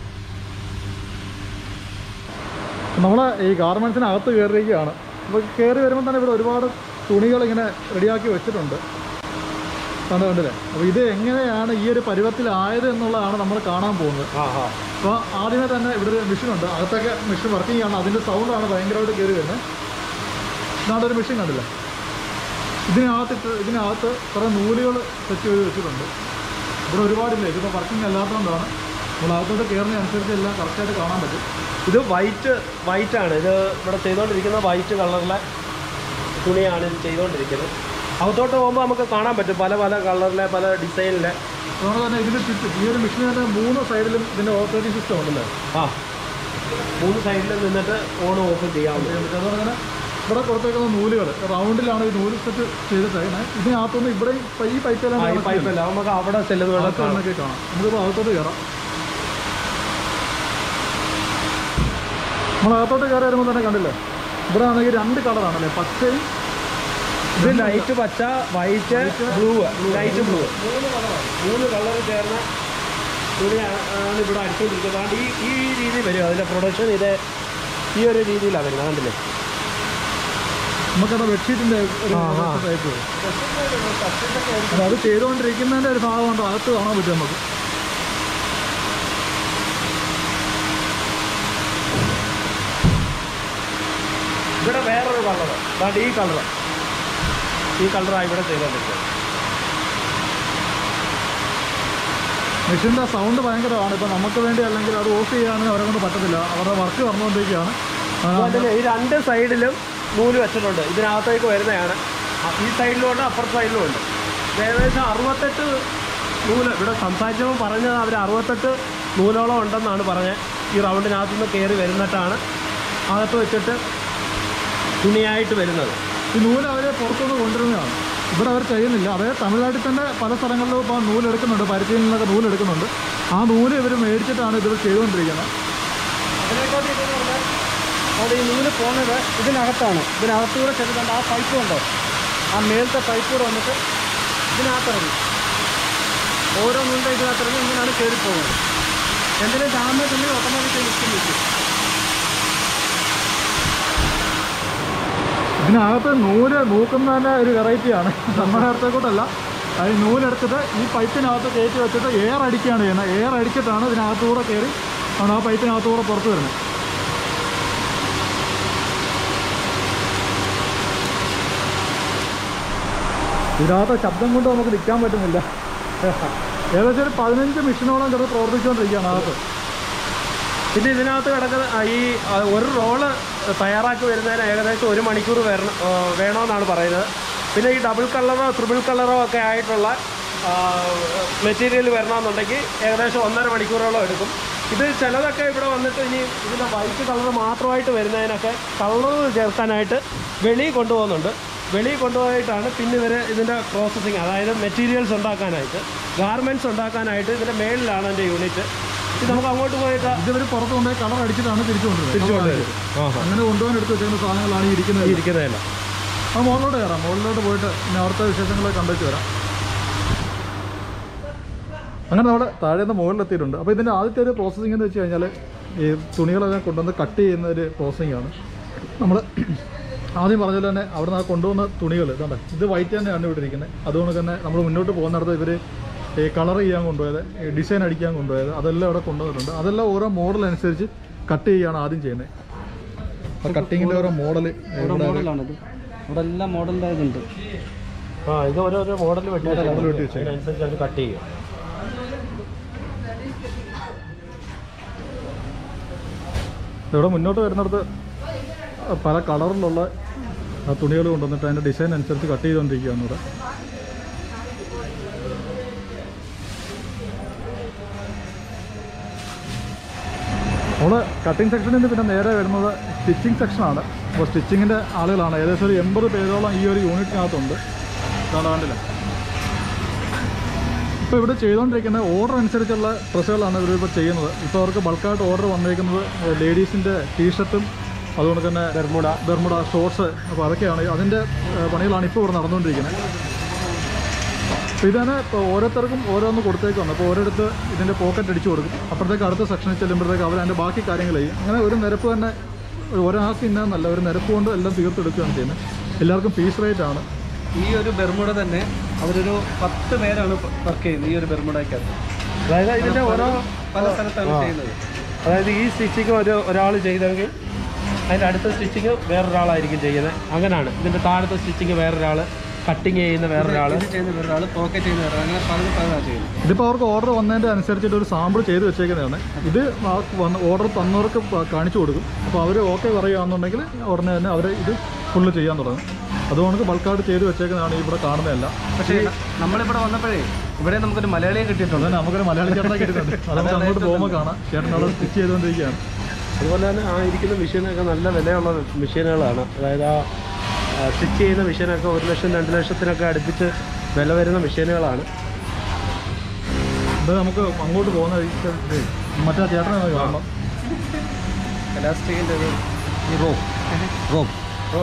നമ്മൾ ഈ ഗാർമെൻറ്റ്സിനകത്ത് കയറിയിരിക്കുകയാണ് അപ്പോൾ കയറി വരുമ്പോൾ തന്നെ ഇവിടെ ഒരുപാട് തുണികൾ ഇങ്ങനെ റെഡിയാക്കി വെച്ചിട്ടുണ്ട് കണ്ടു കണ്ടില്ലേ അപ്പോൾ ഇത് എങ്ങനെയാണ് ഈ ഒരു പരുവത്തിലായത് എന്നുള്ളതാണ് നമ്മൾ കാണാൻ പോകുന്നത് ആ ആ അപ്പോൾ ആദ്യമേ തന്നെ ഇവിടെ ഒരു മെഷീൻ ഉണ്ട് അകത്തൊക്കെ മെഷീൻ വർക്കിംഗ് ആണ് അതിൻ്റെ സൗണ്ടാണ് ഭയങ്കരമായിട്ട് കയറി വരുന്നത് ഇതാണ് ഒരു മെഷീൻ കണ്ടില്ലേ ഇതിനകത്തിട്ട് ഇതിനകത്ത് കുറേ നൂലുകൾ സെറ്റ് ചെയ്ത് വെച്ചിട്ടുണ്ട് ഇവിടെ ഒരുപാടില്ല ഇതിപ്പോൾ വർക്കിംഗ് അല്ലാത്തതുകൊണ്ടാണ് നമ്മൾ അകത്തോട്ട് കയറുന്ന അനുസരിച്ച് എല്ലാം കറക്റ്റായിട്ട് കാണാൻ പറ്റും ഇത് വൈറ്റ് വൈറ്റ് ആണ് ഇത് ഇവിടെ ചെയ്തുകൊണ്ടിരിക്കുന്ന വൈറ്റ് കളറിലെ തുണിയാണ് ഇത് ചെയ്തുകൊണ്ടിരിക്കുന്നത് അകത്തോട്ട് പോകുമ്പോൾ നമുക്ക് കാണാൻ പറ്റും പല പല കളറിലെ പല ഡിസൈനിലെ അതുകൊണ്ട് തന്നെ ഇതിന് ചുറ്റും ഈ ഒരു മെഷീനിൻ്റെ മൂന്ന് സൈഡിലും ഇതിൻ്റെ ഓപ്പറേറ്റിംഗ് സിസ്റ്റം ഉണ്ടല്ലോ ആ മൂന്ന് സൈഡിൽ നിന്നിട്ട് ഓൺ ഓഫ് ചെയ്യാവുന്നത് ചെയ്യാൻ പറ്റും അതുപോലെ തന്നെ ഇവിടെ കൊടുത്തേക്കുന്ന നൂലുകൾ റൗണ്ടിലാണ് ഈ നൂല് സെറ്റ് ചെയ്തിട്ടേക്കുന്നത് ഇതിനകത്തുനിന്ന് ഇവിടെ ഈ പൈപ്പെല്ലാം ആ ഈ പൈപ്പല്ല നമുക്ക് അവിടെ ചെല്ലുന്നത് അകത്ത് വന്നൊക്കെ കാണാം നമുക്കിപ്പോൾ അകത്തോട്ട് കയറാം നമ്മൾ അകത്തോട്ട് കയറി വരുമ്പോൾ തന്നെ കണ്ടില്ലേ ഇവിടെ ആണെങ്കിൽ രണ്ട് കളറാണല്ലേ പച്ചയും ഇത് ലൈറ്റ് പച്ച വൈറ്റ് ബ്ലൂ ലൈറ്റ് ബ്ലൂ മൂന്ന് കളർ ചേർന്ന തുണിയാണ് ആണ് ഇവിടെ അടിച്ചുകൊണ്ടിരിക്കുന്നത് അതുകൊണ്ട് ഈ ഈ രീതി വരും അതിൻ്റെ പ്രൊഡക്ഷൻ ഇത് ഈ ഒരു രീതിയിലാണ് വരുന്നത് കണ്ടില്ലേ നമുക്കത് ബെഡ്ഷീറ്റിൻ്റെ ഒരു ആ, ആ. ടൈപ്പ് വരും. അപ്പൊ അത് ചെയ്തുകൊണ്ടിരിക്കുന്നതിൻ്റെ ഒരു ഭാഗമുണ്ട് അകത്ത് കാണാൻ പറ്റും നമുക്ക് ഇവിടെ വേറൊരു കളർ അതാണ്ട് ഈ കളർ ഈ കളറാണ് ഇവിടെ ചെയ്തുകൊണ്ടിരിക്കുന്നത് മെഷീൻ്റെ സൗണ്ട് ഭയങ്കരമാണ് ഇപ്പം നമുക്ക് വേണ്ടി അല്ലെങ്കിൽ അത് ഓഫ് ചെയ്യാനും അവരെ കൊണ്ട് പറ്റത്തില്ല അവരുടെ വർക്ക് നടന്നുകൊണ്ടിരിക്കുകയാണ് അപ്പോൾ അതിൽ ഈ രണ്ട് സൈഡിലും നൂല് വെച്ചിട്ടുണ്ട് ഇതിനകത്തേക്ക് വരുന്നതാണ് അ- ഈ സൈഡിലും ഉണ്ട് അപ്പുറത്തെ സൈഡിലും ഉണ്ട് ഇത് ഏകദേശം അറുപത്തെട്ട് നൂല് ഇവിടെ സംസാരിച്ചപ്പോൾ പറഞ്ഞത് അവർ അറുപത്തെട്ട് നൂലോളം ഉണ്ടെന്നാണ് പറഞ്ഞത് ഈ റൗണ്ടിനകത്തു നിന്ന് കയറി വരുന്നിട്ടാണ് അകത്ത് വെച്ചിട്ട് തുണിയായിട്ട് വരുന്നത് ഈ നൂല് അവർ പുറത്തുനിന്ന് കൊണ്ടുവരുന്നതാണ് ഇവിടെ അവർ ചെയ്യുന്നില്ല അതേ തമിഴ്നാട്ടിൽ തന്നെ പല സ്ഥലങ്ങളിലും ഇപ്പോൾ നൂലെടുക്കുന്നുണ്ട് പരുത്തിയിൽ നിന്നൊക്കെ നൂലെടുക്കുന്നുണ്ട് ആ നൂല് ഇവർ മേടിച്ചിട്ടാണ് ഇത് ചെയ്തുകൊണ്ടിരിക്കുന്നത് അതിനെക്കാട്ടി ഇതെന്ന് പറഞ്ഞാൽ അവിടെ ഈ നൂല് പോകുന്നത് ഇതിനകത്താണ് ഇതിനകത്തൂടെ ചെറുതുണ്ട് ആ പൈപ്പ് ഉണ്ടോ ആ മേലത്തെ പൈപ്പ് കൂടെ വന്നിട്ട് ഇതിനകത്തിറങ്ങി ഓരോ നൂലിൻ്റെ ഇതിനകത്തിറങ്ങി ഇങ്ങനെയാണ് കയറി പോകുന്നത് എന്തെങ്കിലും ഡാമേജ് ഉണ്ടെങ്കിൽ ഓട്ടോമാറ്റിക്കായി നിൽക്കും നിൽക്കും ഇതിനകത്ത് നൂല് നൂക്കുന്നതിൻ്റെ ഒരു വെറൈറ്റിയാണ് നമ്മുടെ അടുത്തേക്കോട്ടല്ല അത് ഈ നൂലെടുത്തിട്ട് ഈ പൈപ്പിനകത്ത് കയറ്റി വെച്ചിട്ട് എയർ അടിക്കുകയാണ് ചെയ്യുന്നത് എയർ അടിച്ചിട്ടാണ് ഇതിനകത്തൂടെ കയറി ആണ് ആ പൈപ്പിനകത്തൂടെ പുറത്ത് വരുന്നത് ഇതിനകത്ത് ശബ്ദം കൊണ്ട് നമുക്ക് നിൽക്കാൻ പറ്റുന്നില്ല ഏകദേശം ഒരു പതിനഞ്ച് മെഷീനോളം ചെറു പ്രവർത്തിച്ചുകൊണ്ടിരിക്കുകയാണ് അകത്ത് പിന്നെ ഇതിനകത്ത് കിടക്കുന്ന ആ, ഈ ആ, ഒരു റോള് തയ്യാറാക്കി വരുന്നതിന് ഏകദേശം ഒരു മണിക്കൂർ വരണം ആ, വേണമെന്നാണ് പറയുന്നത് പിന്നെ ഈ ഡബിൾ കളറോ ട്രിപ്പിൾ കളറോ ഒക്കെ ആയിട്ടുള്ള മെറ്റീരിയൽ വരണമെന്നുണ്ടെങ്കിൽ ഏകദേശം ഒന്നര മണിക്കൂറോളം എടുക്കും ഇത് ചിലതൊക്കെ ഇവിടെ വന്നിട്ട് ഇനി ഇതിൻ്റെ വൈറ്റ് കളർ മാത്രമായിട്ട് വരുന്നതിനൊക്കെ കളർ ചേർക്കാനായിട്ട് വെളിയിൽ കൊണ്ടുപോകുന്നുണ്ട് വെളിയിൽ കൊണ്ടുപോയിട്ടാണ് പിന്നെ ഇവർ ഇതിൻ്റെ പ്രോസസ്സിങ് അതായത് മെറ്റീരിയൽസ് ഉണ്ടാക്കാനായിട്ട് ഗാർമെൻറ്റ്സ് ഉണ്ടാക്കാനായിട്ട് ഇതിൻ്റെ മേളിലാണ് എൻ്റെ യൂണിറ്റ് ഇത് നമുക്ക് അങ്ങോട്ട് പോയിട്ട് ഇതുവരെ പുറത്ത് കൊണ്ടുപോയി കളർ അടിച്ചിട്ടാണ് തിരിച്ചു കൊണ്ടുവരുന്നത് തിരിച്ചു കൊണ്ടുവരും അങ്ങനെ കൊണ്ടുപോകാൻ എടുത്ത് വെച്ചിരുന്ന സാധനങ്ങളാണ് ഈ ഇരിക്കുന്നത് ഇരിക്കുന്നതല്ല ആ മുകളിലോട്ട് കയറാം മുകളിലോട്ട് പോയിട്ട് പിന്നെ അവിടുത്തെ വിശേഷങ്ങളൊക്കെ കണ്ടുവച്ച് വരാം അങ്ങനെ നമ്മൾ താഴെ നിന്ന് മുകളിലെത്തിയിട്ടുണ്ട് അപ്പോൾ ഇതിൻ്റെ ആദ്യത്തെ ഒരു പ്രോസസ്സിംഗ് എന്ന് വെച്ച് കഴിഞ്ഞാൽ ഈ തുണികളെല്ലാം കൊണ്ടുവന്ന് കട്ട് ചെയ്യുന്ന ഒരു പ്രോസസ്സിംഗ് ആണ് നമ്മൾ ആദ്യം പറഞ്ഞ പോലെ തന്നെ അവിടെ നിന്ന് കൊണ്ടുവന്ന തുണികൾ ഇതാണ്ട് ഇത് വൈറ്റ് തന്നെയാണ് ഇവിടെ ഇരിക്കുന്നത് അതുകൊണ്ട് തന്നെ നമ്മൾ മുന്നോട്ട് പോകുന്നിടത്ത് ഇവർ ഈ കളർ ചെയ്യാൻ കൊണ്ടുപോയത് ഈ ഡിസൈൻ അടിക്കാൻ കൊണ്ടുപോയത് അതെല്ലാം ഇവിടെ കൊണ്ടുവന്നിട്ടുണ്ട് അതെല്ലാം ഓരോ മോഡൽ അനുസരിച്ച് കട്ട് ചെയ്യുകയാണ് ആദ്യം ചെയ്യുന്നത് അപ്പോൾ കട്ടിങ്ങിൻ്റെ ഓരോ മോഡൽ ഓരോ മോഡലാണിത് ഇവിടെ എല്ലാം മോഡലിൻ്റെ ഇതുണ്ട് ആ ഇത് ഓരോരോ മോഡൽ വെട്ടി Model വെട്ടി വെച്ചേക്കും. അതിനനുസരിച്ച് അത് കട്ട് ചെയ്യും ഇവിടെ മുന്നോട്ട് വരുന്നിടത്ത് പല കളറിലുള്ള തുണികൾ കൊണ്ടുവന്നിട്ട് അതിൻ്റെ ഡിസൈൻ അനുസരിച്ച് കട്ട് ചെയ്തുകൊണ്ടിരിക്കുകയാണ് ഇവിടെ നമ്മൾ കട്ടിങ് സെക്ഷനിൽ നിന്ന് പിന്നെ നേരെ വരുന്നത് സ്റ്റിച്ചിങ് സെക്ഷനാണ് അപ്പോൾ സ്റ്റിച്ചിങ്ങിൻ്റെ ആളുകളാണ് ഏകദേശം ഒരു എൺപത് പേരോളം ഈ ഒരു യൂണിറ്റിനകത്തുണ്ട് ഇതാണ് കണ്ടില്ല ഇപ്പോൾ ഇവിടെ ചെയ്തുകൊണ്ടിരിക്കുന്ന ഓർഡർ അനുസരിച്ചുള്ള ഡ്രസ്സുകളാണ് ഇവരിപ്പോൾ ചെയ്യുന്നത് ഇപ്പോൾ അവർക്ക് ബൾക്കായിട്ട് ഓർഡർ വന്നിരിക്കുന്നത് ലേഡീസിൻ്റെ ടീഷർട്ടും അതുകൊണ്ട് തന്നെ ബെർമുഡ ബെർമുഡ ഷോർട്സ് അപ്പോൾ അതൊക്കെയാണ് അതിൻ്റെ ഏഹ്, പണികളാണ് ഇപ്പോൾ ഇവിടെ നടന്നുകൊണ്ടിരിക്കുന്നത് അപ്പോൾ ഇതാണ് ഇപ്പോൾ ഓരോരുത്തർക്കും ഓരോന്ന് കൊടുത്തേക്കാണ് അപ്പോൾ ഓരോരുത്തർ ഇതിൻ്റെ പോക്കറ്റ് അടിച്ചു കൊടുക്കും അപ്പോഴത്തേക്ക് അടുത്ത സെക്ഷനിൽ ചെല്ലുമ്പോഴത്തേക്ക് അവർ അതിൻ്റെ ബാക്കി കാര്യങ്ങൾ ചെയ്യും അങ്ങനെ ഒരു നിരപ്പ് തന്നെ ഒരാൾക്ക് ഇന്നല്ല ഒരു നിരപ്പ് കൊണ്ട് എല്ലാം തീർത്തെടുക്കുകയാണ് ചെയ്യുന്നത് എല്ലാവർക്കും ഫീസ് റേറ്റ് ആണ് ഈ ഒരു ബെർമുട തന്നെ അവരൊരു പത്ത് പേരാണ് വർക്ക് ചെയ്യുന്നത് ഈ ഒരു ബെർമുടയ്ക്കകത്ത് അതായത് ഇതിന്റെ ഓരോ പല സ്ഥലത്താണ് ചെയ്യുന്നത് അതായത് ഈ സ്റ്റിച്ചിങ് ഒരു ഒരാൾ ചെയ്തെങ്കിൽ അതിൻ്റെ അടുത്ത സ്റ്റിച്ചിങ് വേറൊരാളായിരിക്കും ചെയ്യുന്നത് അങ്ങനെയാണ് ഇതിൻ്റെ താഴത്തെ സ്റ്റിച്ചിങ് വേറൊരാൾ കട്ടിങ് ചെയ്യുന്ന വേറൊരാൾ ഇത് ചെയ്യുന്ന വേറൊരാൾ പോക്കറ്റ് ചെയ്യുന്ന വേറൊരാൾ അങ്ങനെ പലതും പലതാണ് ചെയ്യുന്നത് ഇതിപ്പോൾ അവർക്ക് ഓർഡർ വന്നതിൻ്റെ അനുസരിച്ചിട്ട് ഒരു സാമ്പിൾ ചെയ്ത് വെച്ചേക്കുന്നതാണ് ഇത് ആ വന്ന് ഓർഡർ തന്നവർക്ക് പ- കാണിച്ചു കൊടുക്കും അപ്പോൾ അവർ ഓക്കെ പറയുകയാണെന്നുണ്ടെങ്കിൽ ഉടനെ തന്നെ അവർ ഇത് ഫുള്ള് ചെയ്യാൻ തുടങ്ങും അതുകൊണ്ട് ബൾക്കായിട്ട് ചെയ്ത് വെച്ചേക്കുന്നതാണ് ഇവിടെ കാണുന്നതല്ല പക്ഷേ നമ്മളിവിടെ വന്നപ്പോഴേ ഇവിടെ നമുക്കൊരു മലയാളിയെ കിട്ടിയിട്ടുണ്ട് അതുതന്നെ നമുക്കൊരു മലയാളി ചേട്ടനെ കിട്ടുന്നുണ്ട് അത് നമുക്ക് അങ്ങോട്ട് പോകുമ്പോൾ കാണാം ചേട്ടൻ അവിടെ സ്റ്റിച്ച് ചെയ്തുകൊണ്ടിരിക്കുകയാണ് അതുപോലെ തന്നെ ആ ഇരിക്കുന്ന മെഷീനൊക്കെ നല്ല വിലയുള്ള മെഷീനുകളാണ് അതായത് ആ സ്റ്റിച്ച് ചെയ്യുന്ന മെഷീനൊക്കെ ഒരു ലക്ഷം രണ്ട് ലക്ഷത്തിനൊക്കെ അടുപ്പിച്ച് വില വരുന്ന മെഷീനുകളാണ് ഇത് നമുക്ക് അങ്ങോട്ട് പോകുന്ന വഴിക്ക് ഇത് മറ്റേ ചേട്ടനെ ഒന്ന് കാണണം എലാസ്റ്റിക്കിൻ്റെ ഒരു ഈ റോപ്പ് റോപ്പ്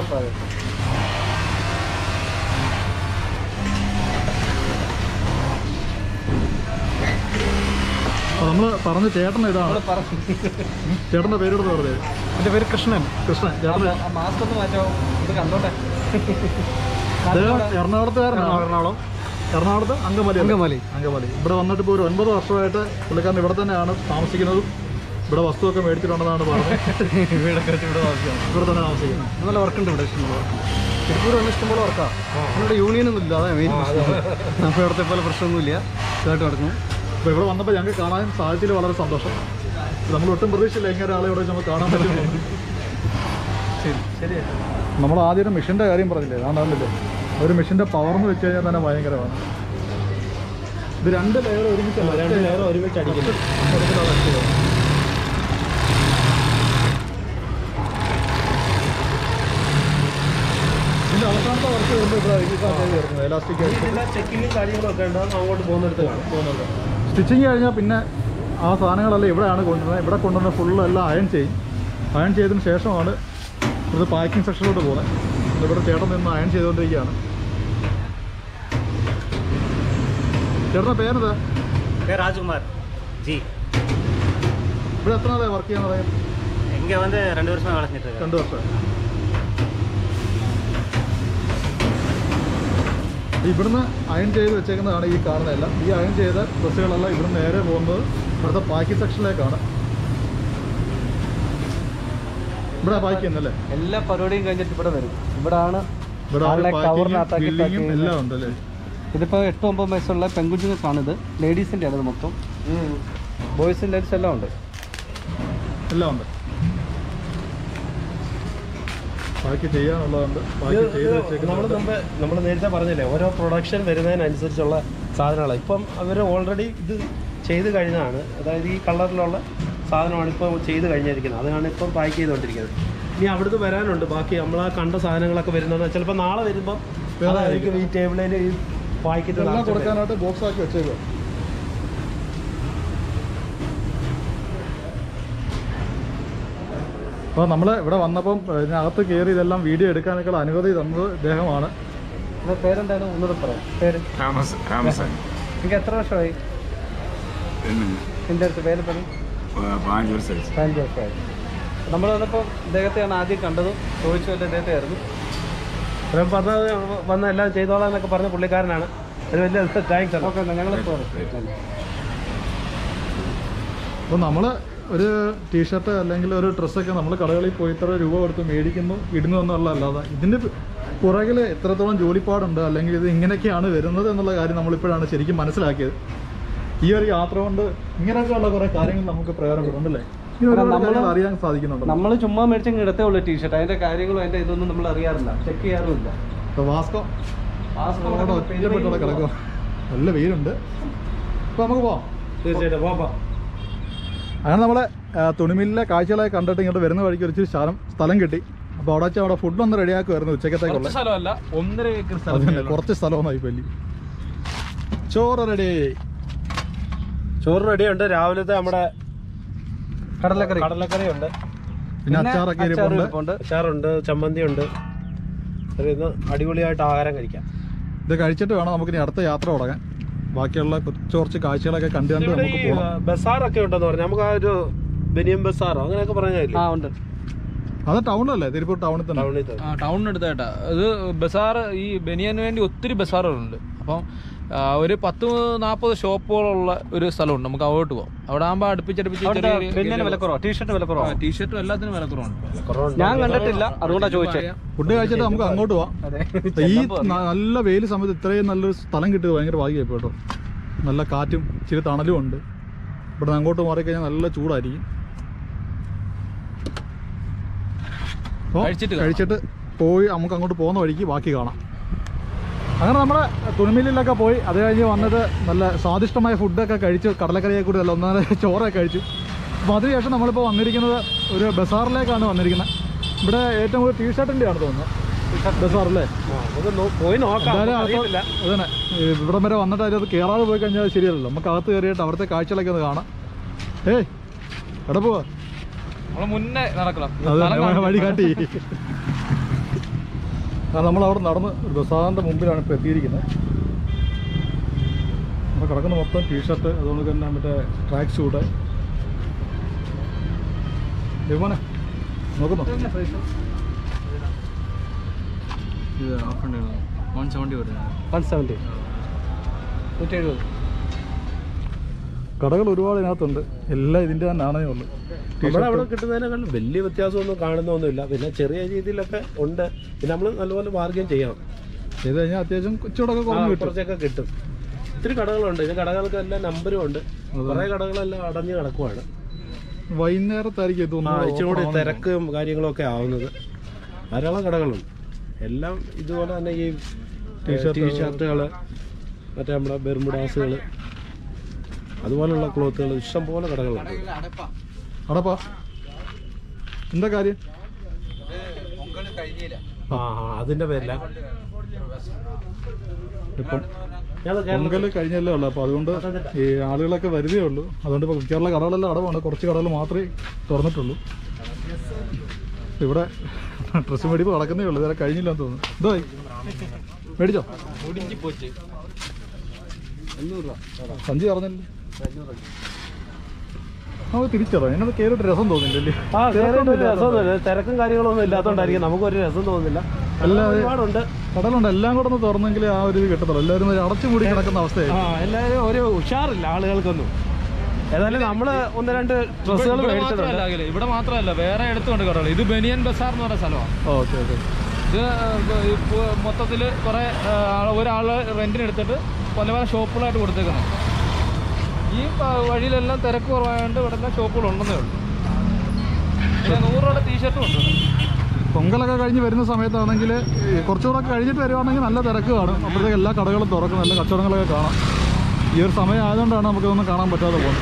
അപ്പോൾ നമ്മൾ പറഞ്ഞ ചേട്ടൻ ഇതാണ് ചേട്ടൻ്റെ പേരെടുത്ത് പറഞ്ഞത് എൻ്റെ പേര് കൃഷ്ണൻ കൃഷ്ണൻ ചേട്ടൻ മാസ്ക് ഒന്ന് മാറ്റോ ഇത് കണ്ടോട്ടെ അദ്ദേഹം എറണാകുളത്തുകാരനാണ് എറണാകുളം എറണാകുളത്ത് അങ്കമാലി അല്ലേ? അങ്കമാലി. അങ്കമാലി ഇവിടെ വന്നിട്ട് ഇപ്പോൾ ഒരു ഒൻപത് വർഷമായിട്ട് പുള്ളിക്കാരൻ ഇവിടെ തന്നെയാണ് താമസിക്കുന്നതും ഇവിടെ വസ്തുവൊക്കെ മേടിച്ചിട്ടുണ്ടെന്നാണ് പറഞ്ഞത് വീടൊക്കെ വെച്ച് ഇവിടെ താമസിക്കണം ഇവിടെ തന്നെ താമസിക്കുന്നത് നല്ല വർക്കുണ്ട് ഇവിടെ ഇഷ്ടംപോലെ തിരുപ്പൂർ വന്ന ഇഷ്ടംപോലെ വർക്കാണ് ഇവിടെ യൂണിയനൊന്നും ഇല്ല അതാണ് മെയിൻ പ്രശ്നം അപ്പോൾ ഇവിടുത്തെ പോലെ പ്രശ്നമൊന്നുമില്ല ഇതായിട്ട് നടക്കുന്നു അപ്പോൾ ഇവിടെ വന്നപ്പോൾ ഞങ്ങൾക്ക് കാണാൻ സാധിച്ചതിൽ വളരെ സന്തോഷം നമ്മൾ ഒട്ടും പ്രതീക്ഷയില്ല ഇങ്ങനെ ഒരാളെ ഇവിടെ നമുക്ക് കാണാൻ പറ്റുന്നു ശരി ശരി നമ്മൾ ആദ്യം ഒരു മെഷീൻ്റെ കാര്യം പറഞ്ഞില്ലേ അതാണല്ലേ ഒരു മെഷീൻ്റെ പവർ എന്ന് വെച്ച് കഴിഞ്ഞാൽ തന്നെ ഭയങ്കരമാണ് ഇത് രണ്ട് ലെയർ ഒരുമിച്ചല്ല രണ്ട് ലെയർ ഒരുമിച്ച് അടിക്കുന്നു ഇതിൻ്റെ അവസാനത്തെ വർക്ക് വരുമ്പോൾ ഇവിടെ ഈ സാധനം വരുന്നത് എലാസ്റ്റിക് ആയിട്ട് ഇതിന്റെ ചെക്കിങ്ങും കാര്യങ്ങളും ഒക്കെ ഉണ്ടാകും അങ്ങോട്ട് പോകുന്നിടത്ത് കാണും പോകുന്നത് സ്റ്റിച്ചിങ് കഴിഞ്ഞാൽ പിന്നെ ആ സാധനങ്ങളെല്ലാം ഇവിടെയാണ് കൊണ്ടുവരുന്നത് ഇവിടെ കൊണ്ടുവന്ന ഫുള്ള് എല്ലാം അയൺ ചെയ്യും അയൺ ചെയ്തതിന് ശേഷമാണ് ഇത് പാക്കിംഗ് സെക്ഷനിലോട്ട് പോകുന്നത് ഇവിടെ ചേട്ടൻ നിന്ന് അയൺ ചെയ്തുകൊണ്ടിരിക്കുകയാണ് ചേട്ടൻ്റെ പേരെന്താ பேர் ராஜ்குமார் ஜி ഇവിടെ എത്ര നാളെ വർക്ക് ചെയ്യാൻ പറയാം இங்கே வந்து ரெண்டு வருஷமா வேலை செஞ்சுட்டு இருக்கேன் രണ്ട് വർഷം ഇവിടുന്ന് അയൺ ചെയ്ത് വെച്ചേക്കുന്നതാണ് ഈ കാണുന്നതെല്ലാം ഈ അയൺ ചെയ്ത ഡ്രസ്സുകളെല്ലാം ഇവിടുന്ന് നേരെ പോകുന്നത് ഇവിടുത്തെ പാക്കിംഗ് സെക്ഷനിലേക്കാണ് ഇവിടെ പാക്ക് ചെയ്യുന്നല്ലേ എല്ലാ പരിപാടിയും കഴിഞ്ഞിട്ട് ഇവിടെ വരും ഇവിടാണ് ഇവിടെ ആളുടെ പാക്കിങ്ങും കവറിനകത്താക്കി pack ബില്ലിങ്ങും ചെയ്യുന്നത്. എല്ലാം ഉണ്ടല്ലേ ഇതിപ്പോൾ എട്ട് ഒമ്പത് വയസ്സുള്ള പെൺകുഞ്ഞുങ്ങൾക്കാണിത് ലേഡീസിൻ്റെ ആണ് ഇത് മൊത്തം ബോയ്സും ലേഡീസ് എല്ലാം ഉണ്ട് എല്ലാം ഉണ്ട് ബാക്കി ചെയ്യാനുള്ളതുണ്ട് ബാക്കി ചെയ്ത് നമ്മൾ വെച്ചേക്കുന്നുണ്ട് മുമ്പ് നമ്മൾ നേരത്തെ പറഞ്ഞില്ലേ ഓരോ പ്രൊഡക്ഷൻ വരുന്നതിനനുസരിച്ചുള്ള സാധനങ്ങളാണ് ഇപ്പം അവർ ഓൾറെഡി ഇത് ചെയ്ത് കഴിഞ്ഞതാണ് അതായത് ഈ കളറിലുള്ള സാധനമാണ് ഇപ്പോൾ ചെയ്ത് കഴിഞ്ഞിരിക്കുന്നത് അതാണ് ഇപ്പം പാക്ക് ചെയ്തുകൊണ്ടിരിക്കുന്നത് ഇനി അവിടുന്ന് വരാനുണ്ട് ബാക്കി നമ്മൾ ആ കണ്ട സാധനങ്ങളൊക്കെ വരുന്നത് ചിലപ്പോൾ നാളെ വരുമ്പം വേറെ അതായിരിക്കും ഈ ടേബിളിൽ ഈ പാക്കറ്റ് എല്ലാം കൊടുക്കാനായിട്ട് ബോക്സ് ആക്കി വെച്ചേക്കുക അപ്പോൾ നമ്മൾ ഇവിടെ വന്നപ്പം ഇതിനകത്ത് കയറി ഇതെല്ലാം വീഡിയോ എടുക്കാനൊക്കെ അനുമതി തന്നത് ഇദ്ദേഹമാണ് നിങ്ങളുടെ പേരെന്താണ് ഒന്നുകൂടെ പറയാം പേര് രാമസ് രാമസൻ നിങ്ങൾക്ക് എത്ര വർഷമായി എൻ്റെ അടുത്ത് പേര് പറഞ്ഞു പാഞ്ച് വർഷം പതിനഞ്ച് വർഷമായി നമ്മൾ വന്നപ്പോൾ ഇദ്ദേഹത്തെയാണ് ആദ്യം കണ്ടതും ചോദിച്ചതല്ല ഇദ്ദേഹത്തെ ആയിരുന്നു അദ്ദേഹം പറഞ്ഞത് വന്ന് എല്ലാം ചെയ്തോളാം എന്നൊക്കെ പറഞ്ഞ പുള്ളിക്കാരനാണ് ഒരു വലിയ താങ്ക്സ് ആണ് ഓക്കെ ഞങ്ങൾ അപ്പോൾ നമ്മൾ ഒരു ടീഷർട്ട് അല്ലെങ്കിൽ ഒരു ഡ്രസ്സൊക്കെ നമ്മൾ കടകളിൽ പോയി ഇത്ര രൂപ കൊടുത്ത് മേടിക്കുന്നു ഇടുന്നു എന്നുള്ളതല്ലാതെ ഇതിൻ്റെ പുറകിൽ എത്രത്തോളം ജോലിപ്പാടുണ്ട് അല്ലെങ്കിൽ ഇത് ഇങ്ങനെയൊക്കെയാണ് വരുന്നത് എന്നുള്ള കാര്യം നമ്മളിപ്പോഴാണ് ശരിക്കും മനസ്സിലാക്കിയത് ഈ ഒരു യാത്ര കൊണ്ട് ഇങ്ങനെയൊക്കെയുള്ള കുറേ കാര്യങ്ങൾ നമുക്ക് പ്രയോജനപ്പെടുന്നുണ്ടല്ലേ ഈ ഒരു നമ്മള് കാര്യങ്ങൾ അറിയാൻ സാധിക്കുന്നുണ്ട് നമ്മൾ ചുമ്മാ മേടിച്ചങ്ങ് ഇടത്തേ ഉള്ളൂ ടീഷർട്ട് അതിന്റെ കാര്യങ്ങളും അതിന്റെ ഇതൊന്നും നമ്മൾ അറിയാറില്ല ചെക്ക് ചെയ്യാറുമില്ല അപ്പോൾ വാസ്കോ അവിടെ ഒറ്റപ്പെട്ടുള്ള കിടക്കുക നല്ല വെയിലുണ്ട് അപ്പോൾ നമുക്ക് പോവാം തീർച്ചയായിട്ടും പോകാം അങ്ങനെ നമ്മളെ ആ, തുണിമില്ലിലെ കാഴ്ചകളെ കണ്ടിട്ട് ഇങ്ങോട്ട് വരുന്ന വഴിക്ക് ഒരു ഇച്ചിരി സ്ഥലം സ്ഥലം കിട്ടി അപ്പോൾ അവിടെ വെച്ച് അവിടെ ഫുഡ് ഒന്ന് റെഡിയാക്കുമായിരുന്നു ഉച്ചക്കത്തേക്കുള്ള സ്ഥലമല്ല ഒന്നര ഏക്കർ അത് തന്നെ കുറച്ച് സ്ഥലമൊന്നായി പല്ലി ചോറ് റെഡി ചോറ് റെഡിയുണ്ട് രാവിലത്തെ നമ്മുടെ കടലക്കറി കടലക്കറി ഉണ്ട് പിന്നെ അച്ചാറൊക്കെ ഇരിപ്പുണ്ട് ഇരിപ്പുണ്ട്. അച്ചാറുണ്ട് ചമ്മന്തി ഉണ്ട് ഇന്ന് അടിപൊളിയായിട്ട് ആഹാരം കഴിക്കാം ഇത് കഴിച്ചിട്ട് വേണം നമുക്ക് ഇനി അടുത്ത യാത്ര തുടങ്ങാൻ ബാക്കിയുള്ള കുറച്ച് കുറച്ച് കാഴ്ചകളൊക്കെ കണ്ടു കണ്ട് ഇവിടെ നമുക്ക് ഈ പോകാം ബസാറൊക്കെ ഉണ്ടെന്ന് പറഞ്ഞു നമുക്ക് ആ ഒരു ബനിയം ബസാറോ അങ്ങനെയൊക്കെ പറഞ്ഞില്ലേ ആ ഉണ്ട് അത് ടൗണിലല്ലേ തിരുപ്പൂർ ടൗണിൽ തന്നെ ടൗണിൽ തന്നെ. ആ ടൗണിനടുത്തായിട്ടാ ഇത് ബസാർ ഈ ബനിയന് വേണ്ടി ഒത്തിരി ബസാറുകളുണ്ട് അപ്പം ആ, ഒരു പത്ത് നാൽപ്പത് ഷോപ്പുകളുള്ള ഒരു സ്ഥലമുണ്ട് നമുക്ക് അങ്ങോട്ട് പോകാം അവിടെ ആകുമ്പോൾ അടുപ്പിച്ചടുപ്പിച്ച് അവിടുത്തെ ബനിയന് വില കുറവാ ടീഷർട്ട് വില കുറവാ ടീഷർട്ടും എല്ലാത്തിനും വില കുറവുണ്ട് കുറവുണ്ട്. ഞാൻ കണ്ടിട്ടില്ല അതുകൊണ്ടാ ചോദിച്ചത് ഫുഡ് കഴിച്ചിട്ട് നമുക്ക് അങ്ങോട്ട് പോവാം അതെ ഈ ന- നല്ല വെയിൽ സമയത്ത് ഇത്രയും നല്ലൊരു സ്ഥലം കിട്ടിയത് ഭയങ്കര ഭാഗ്യമായി കേട്ടോ നല്ല കാറ്റും ഇച്ചിരി തണലും ഉണ്ട് ഇവിടെ അങ്ങോട്ട് മാറിക്കഴിഞ്ഞാൽ നല്ല ചൂടായിരിക്കും അപ്പോൾ കഴിച്ചിട്ട് കാണാം. കഴിച്ചിട്ട് പോയി നമുക്ക് അങ്ങോട്ട് പോകുന്ന വഴിക്ക് ബാക്കി കാണാം അങ്ങനെ നമ്മുടെ തുണിമില്ലിലൊക്കെ പോയി അത് കഴിഞ്ഞ് വന്നത് നല്ല സ്വാദിഷ്ടമായ ഫുഡൊക്കെ കഴിച്ചു കടലക്കറിയെ കൂടി അല്ല ഒന്നര ചോറൊക്കെ കഴിച്ചു അപ്പോൾ അതിനുശേഷം നമ്മളിപ്പോൾ വന്നിരിക്കുന്നത് ഒരു ബസാറിലേക്കാണ് വന്നിരിക്കുന്നത് ഇവിടെ ഏറ്റവും കൂടുതൽ ടീഷർട്ടിൻ്റെ ആണ് തോന്നുന്നത് ബസാറല്ലേ ആ, നമുക്ക് നോ- പോയി നോക്കാം എന്തായാലും നമുക്ക് അപ്പോൾ അറിയത്തില്ല. അതന്നെ ഈ ഇവിടം വരെ വന്നിട്ട് അതിനകത്ത് കയറാതെ പോയി കഴിഞ്ഞാൽ അത് ശരിയല്ലല്ലോ നമുക്ക് അകത്ത് കയറിയിട്ട് അവിടുത്തെ കാഴ്ചകളൊക്കെ ഒന്ന് കാണാം ഏയ് എവിടെ പോവാ നമ്മൾ മുന്നേ നടക്കണം അത് സ്ഥലം തന്നെ വഴി കാണിക്കും. കാട്ടി ആ നമ്മൾ അവിടെ നടന്ന് ഒരു ബസാറിൻ്റെ മുമ്പിലാണ് ഇപ്പോൾ എത്തിയിരിക്കുന്നത് നമ്മൾ കിടക്കുന്ന മൊത്തം ടീഷർട്ട് അതുകൊണ്ട് തന്നെ മറ്റേ ട്രാക്ക് ഷൂട്ട് യുവനെ നോക്കുന്നു ഇത് ഹാഫ് ഉണ്ട് വൺ സെവൻറ്റി വരുന്നത് വൺ സെവൻറ്റി നൂറ്റി എഴുപത് കടകൾ ഒരുപാട് ഇതിനകത്തുണ്ട് എല്ലാം ഇതിൻ്റെ തന്നെ ആണേ ഉള്ളൂ നമ്മുടെ അവിടെ കിട്ടുന്നതിനേക്കാളും വലിയ വ്യത്യാസമൊന്നും കാണുന്നൊന്നുമില്ല പിന്നെ ചെറിയ രീതിയിലൊക്കെ ഉണ്ട് പിന്നെ നമ്മൾ നല്ലപോലെ ബാർഗെയിൻ ചെയ്യണം ചെയ്ത് കഴിഞ്ഞാൽ അത്യാവശ്യം കൊച്ചുകൂടൊക്കെ ആ, കുറഞ്ഞ് കിട്ടും കുറച്ചൊക്കെ കിട്ടും ഒത്തിരി കടകളുണ്ട് ഇത് കടകൾക്കെല്ലാം നമ്പരും ഉണ്ട് കുറേ കടകളെല്ലാം അടഞ്ഞു കിടക്കുവാണ് വൈകുന്നേരത്തായിരിക്കും ഇത് ആ ഒന്നും ഇച്ചിരി കൂടി തിരക്കും കാര്യങ്ങളും ഒക്കെ ആവുന്നത് ധാരാളം കടകളുണ്ട് എല്ലാം ഇതുപോലെ തന്നെ ഈ ടീഷർട്ടുകൾ. ടീഷർട്ടുകൾ മറ്റേ നമ്മുടെ ബെർമുഡാസുകൾ അതുപോലുള്ള ക്ലോത്തുകൾ ഇഷ്ടം പോലെ കടകളുണ്ട് അടപ്പാ എന്താ കാര്യം ആ ആ അതിന്റെ പേരില ഇപ്പം ഞങ്ങൾ പൊങ്കൽ കഴിഞ്ഞല്ലേ ഉള്ളൂ അപ്പോൾ അതുകൊണ്ട് ഈ ആളുകളൊക്കെ വരുതേ ഉള്ളൂ അതുകൊണ്ട് ഇപ്പോൾ മിക്കവാറുള്ള കടകളെല്ലാം അടവാണ് കുറച്ച് കടകൾ മാത്രമേ തുറന്നിട്ടുള്ളൂ ഇവിടെ ഡ്രസ്സ് മേടിപ്പ് നടക്കുന്നേ ഉള്ളൂ ഇതുവരെ കഴിഞ്ഞില്ലെന്ന് തോന്നുന്നു എന്തോ മേടിച്ചോ സഞ്ചി പറഞ്ഞല്ലോ നമുക്ക് തിരിച്ചറിയാം അതിനകത്ത് കയറിയിട്ട് രസം തോന്നില്ലല്ലേ ആ കേറിയിട്ട് ഒരു രസമൊന്നുമില്ല തിരക്കും കാര്യങ്ങളൊന്നും ഇല്ലാത്തതുകൊണ്ടായിരിക്കും നമുക്കൊരു രസം തോന്നുന്നില്ല അല്ലാതെ- ഒരുപാടുണ്ട് കടലുണ്ട് എല്ലാം കൂടെ ഒന്ന് തുറന്നെങ്കിൽ ആ ഒരു ഇത് കിട്ടത്തുള്ളൂ എല്ലാവരും ഒരു അടച്ചു മൂടി കിടക്കുന്ന അവസ്ഥയായി ആ എല്ലാവരും ഒരു ഉഷാറില്ല ആളുകൾക്കൊന്നും ഏതായാലും നമ്മള് ഒന്ന് രണ്ട് ഡ്രസ്സുകൾ ഇവിടെ മേടിച്ചിട്ടുണ്ട് മാത്രമല്ല അഖിലേ, ഇവിടെ മാത്രമല്ല വേറെ എടുത്തുകൊണ്ട് കടകൾ ഇത് ബനിയൻ ബസാർ എന്ന് പറയുന്ന സ്ഥലമാണ് ഓക്കെ ഓക്കെ ഇത് മൊത്തത്തിൽ കുറേ ഒരാൾ റെന്റിന് എടുത്തിട്ട് പല പല ഷോപ്പുകളായിട്ട് കൊടുത്തേക്കുന്നത് ഈ പ- വഴിയിലെല്ലാം തിരക്ക് കുറവായതുകൊണ്ട് ഇവിടെ എല്ലാം ഷോപ്പുകളുണ്ടെന്നേ ഉള്ളൂ പിന്നെ നൂറ് രൂപയുടെ ടീഷർട്ടും ഉണ്ട് ഇവിടെ. പൊങ്കലൊക്കെ കഴിഞ്ഞ് വരുന്ന സമയത്താണെങ്കിൽ കുറച്ചുകൂടെ കഴിഞ്ഞിട്ട് വരുവാണെങ്കിൽ നല്ല തിരക്ക് കാണും അപ്പോഴത്തേക്ക് എല്ലാ കടകളും തുറക്കും നല്ല കച്ചവടങ്ങളൊക്കെ കാണാം ഈ ഒരു സമയം ആയതുകൊണ്ടാണ് നമുക്കിതൊന്നും കാണാൻ പറ്റാതെ പോകുന്നത്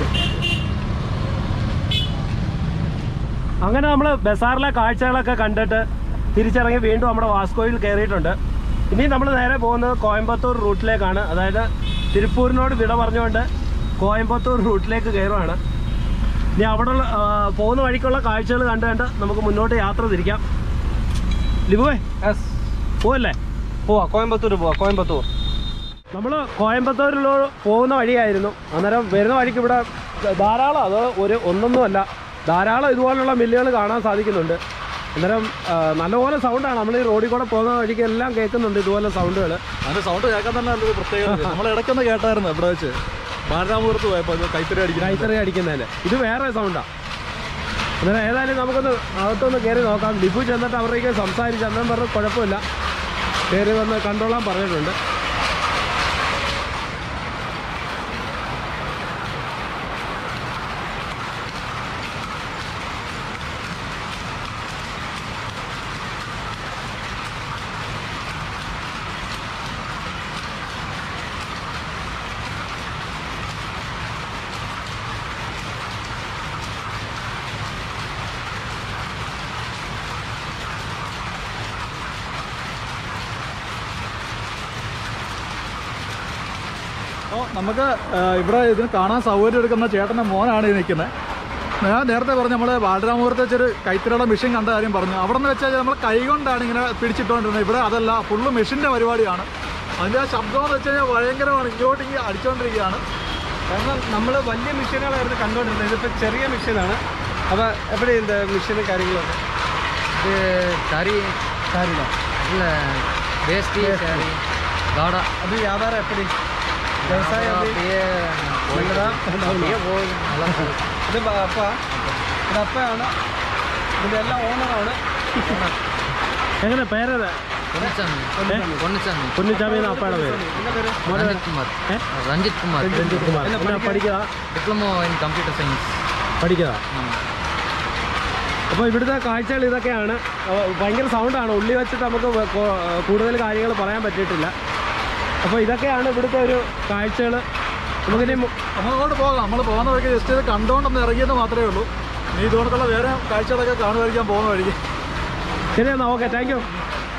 അങ്ങനെ നമ്മൾ ബസാറിലെ കാഴ്ചകളൊക്കെ കണ്ടിട്ട് തിരിച്ചിറങ്ങി വീണ്ടും നമ്മുടെ വാസ്കോയിൽ കയറിയിട്ടുണ്ട് ഇനി നമ്മൾ നേരെ പോകുന്നത് കോയമ്പത്തൂർ റൂട്ടിലേക്കാണ് അതായത് തിരുപ്പൂരിനോട് വിട പറഞ്ഞുകൊണ്ട് കോയമ്പത്തൂർ റൂട്ടിലേക്ക് കയറുവാണ് ഇനി അവിടെ പോകുന്ന വഴിക്കുള്ള കാഴ്ചകൾ കണ്ട് കണ്ട് നമുക്ക് മുന്നോട്ട് യാത്ര തിരിക്കാം ലിബുവേ യെസ് പോവല്ലേ പോവാ കോയമ്പത്തൂർ പോവാ കോയമ്പത്തൂർ നമ്മൾ കോയമ്പത്തൂരിലോ പോകുന്ന വഴിയായിരുന്നു അന്നേരം വരുന്ന വഴിക്ക് ഇവിടെ ധാരാളം അത് ഒരു ഒന്നൊന്നുമല്ല ധാരാളം ഇതുപോലുള്ള മില്ലുകൾ കാണാൻ സാധിക്കുന്നുണ്ട് അന്നേരം ആ, നല്ലപോലെ സൗണ്ടാണ് നമ്മൾ ഈ റോഡിൽ കൂടെ പോകുന്ന വഴിക്ക് എല്ലാം കേൾക്കുന്നുണ്ട് ഇതുപോലെ സൗണ്ടുകൾ അതിന്റെ സൗണ്ട് കേൾക്കാൻ തന്നെ നല്ലൊരു പ്രത്യേകത നമ്മൾ ഇടയ്ക്കൊന്ന് കേട്ടായിരുന്നു ഇവിടെ വെച്ച് ബാലരാമപുരത്ത് പോയപ്പോൾ ഇത് കൈത്തറി അടിക്കുന്നത് കൈത്തറി അടിക്കുന്നതിൽ ഇത് വേറെ സൗണ്ടാണ് അന്നേരം ഏതായാലും നമുക്കൊന്ന് അകത്തൊന്ന് കയറി നോക്കാം ലിബു ചെന്നിട്ട് അവരുടെയൊക്കെ സംസാരിച്ച് അന്നേരം പറഞ്ഞ് കുഴപ്പമില്ല കയറി വന്ന് കണ്ടോളാൻ പറഞ്ഞിട്ടുണ്ട് അപ്പോൾ നമുക്ക് ആ, ഇവിടെ ഇതിന് കാണാൻ സൗകര്യം എടുക്കുന്ന ചേട്ടൻ്റെ മോനാണ് ഈ നിൽക്കുന്നത് ഞാൻ നേരത്തെ പറഞ്ഞു നമ്മൾ ബാലരാമപുരത്തെ വെച്ചൊരു കൈത്തറിയുടെ മെഷീൻ കണ്ട കാര്യം പറഞ്ഞു അവിടെ നിന്ന് വെച്ചാൽ നമ്മൾ കൈ കൊണ്ടാണ് ഇങ്ങനെ പിടിച്ചിട്ടുകൊണ്ടിരുന്നത് ഇവിടെ അതല്ല ഫുള്ള് മെഷീൻ്റെ പരിപാടിയാണ് അതിൻ്റെ ആ ശബ്ദം എന്ന് വെച്ച് കഴിഞ്ഞാൽ ഭയങ്കരമാണ് ഇങ്ങോട്ട് ഇങ്ങനെ അടിച്ചുകൊണ്ടിരിക്കുകയാണ് കാരണം നമ്മൾ വലിയ മെഷീനുകളായിരുന്നു കണ്ടുകൊണ്ടിരുന്നത് ഇതിപ്പോൾ ചെറിയ മെഷീനാണ് അപ്പോൾ എവിടെ இந்த മെഷീന് കാര്യങ്ങളൊക്കെ இது கறி കാര്യമില്ല இல்லை வேஷ்டி சாரி காடா അത് വ്യാപാരം എപ്പടി വ്യവസായം எப்படி? அப்படியே നല്ലതാ? அப்படியே போகுது நல்லா போகுது. ഇത് ബ- അപ്പ ഇത് അപ്പയാണ് ഇതിൻ്റെ എല്ലാം ഓണറാണ് എങ്ങനെ പേരത് பொன்னுச்சாமி பொன்னுச்சாமி കുഞ്ഞിച്ചാമി എന്ന അപ്പയുടെ പേര് ரஞ்சித் குமார் ഏ? ரஞ்சித் குமார் രഞ്ജിത് കുമാർ എന്നാ പഠിക്കുക டிப்ளமோ இன் கம்ப்யூட்டர் சயின்ஸ் പഠിക്കുക അപ്പോൾ ഇവിടുത്തെ കാഴ്ചകൾ ഇതൊക്കെയാണ് അപ്പോൾ ഭയങ്കര സൗണ്ടാണ് ഉള്ളി വെച്ചിട്ട് നമുക്ക് വ- കൊ- കൂടുതൽ കാര്യങ്ങൾ പറയാൻ പറ്റിയിട്ടില്ല അപ്പോൾ ഇതൊക്കെയാണ് ഇവിടുത്തെ ഒരു കാഴ്ചകൾ നമുക്കിനി മു- നമ്മളങ്ങോട്ട് പോകാം നമ്മൾ പോകുന്ന വഴിക്ക് ജസ്റ്റ് ഇത് കണ്ടുകൊണ്ടൊന്ന് ഇറങ്ങിയെന്ന് മാത്രമേ ഉള്ളൂ ഇനി ഇതുകൊണ്ടുള്ള വേറെ കാഴ്ചകളൊക്കെ കാണുമായിരിക്കാൻ പോകുന്ന വഴിക്ക് ശരി എന്നാൽ ഓക്കെ താങ്ക് യു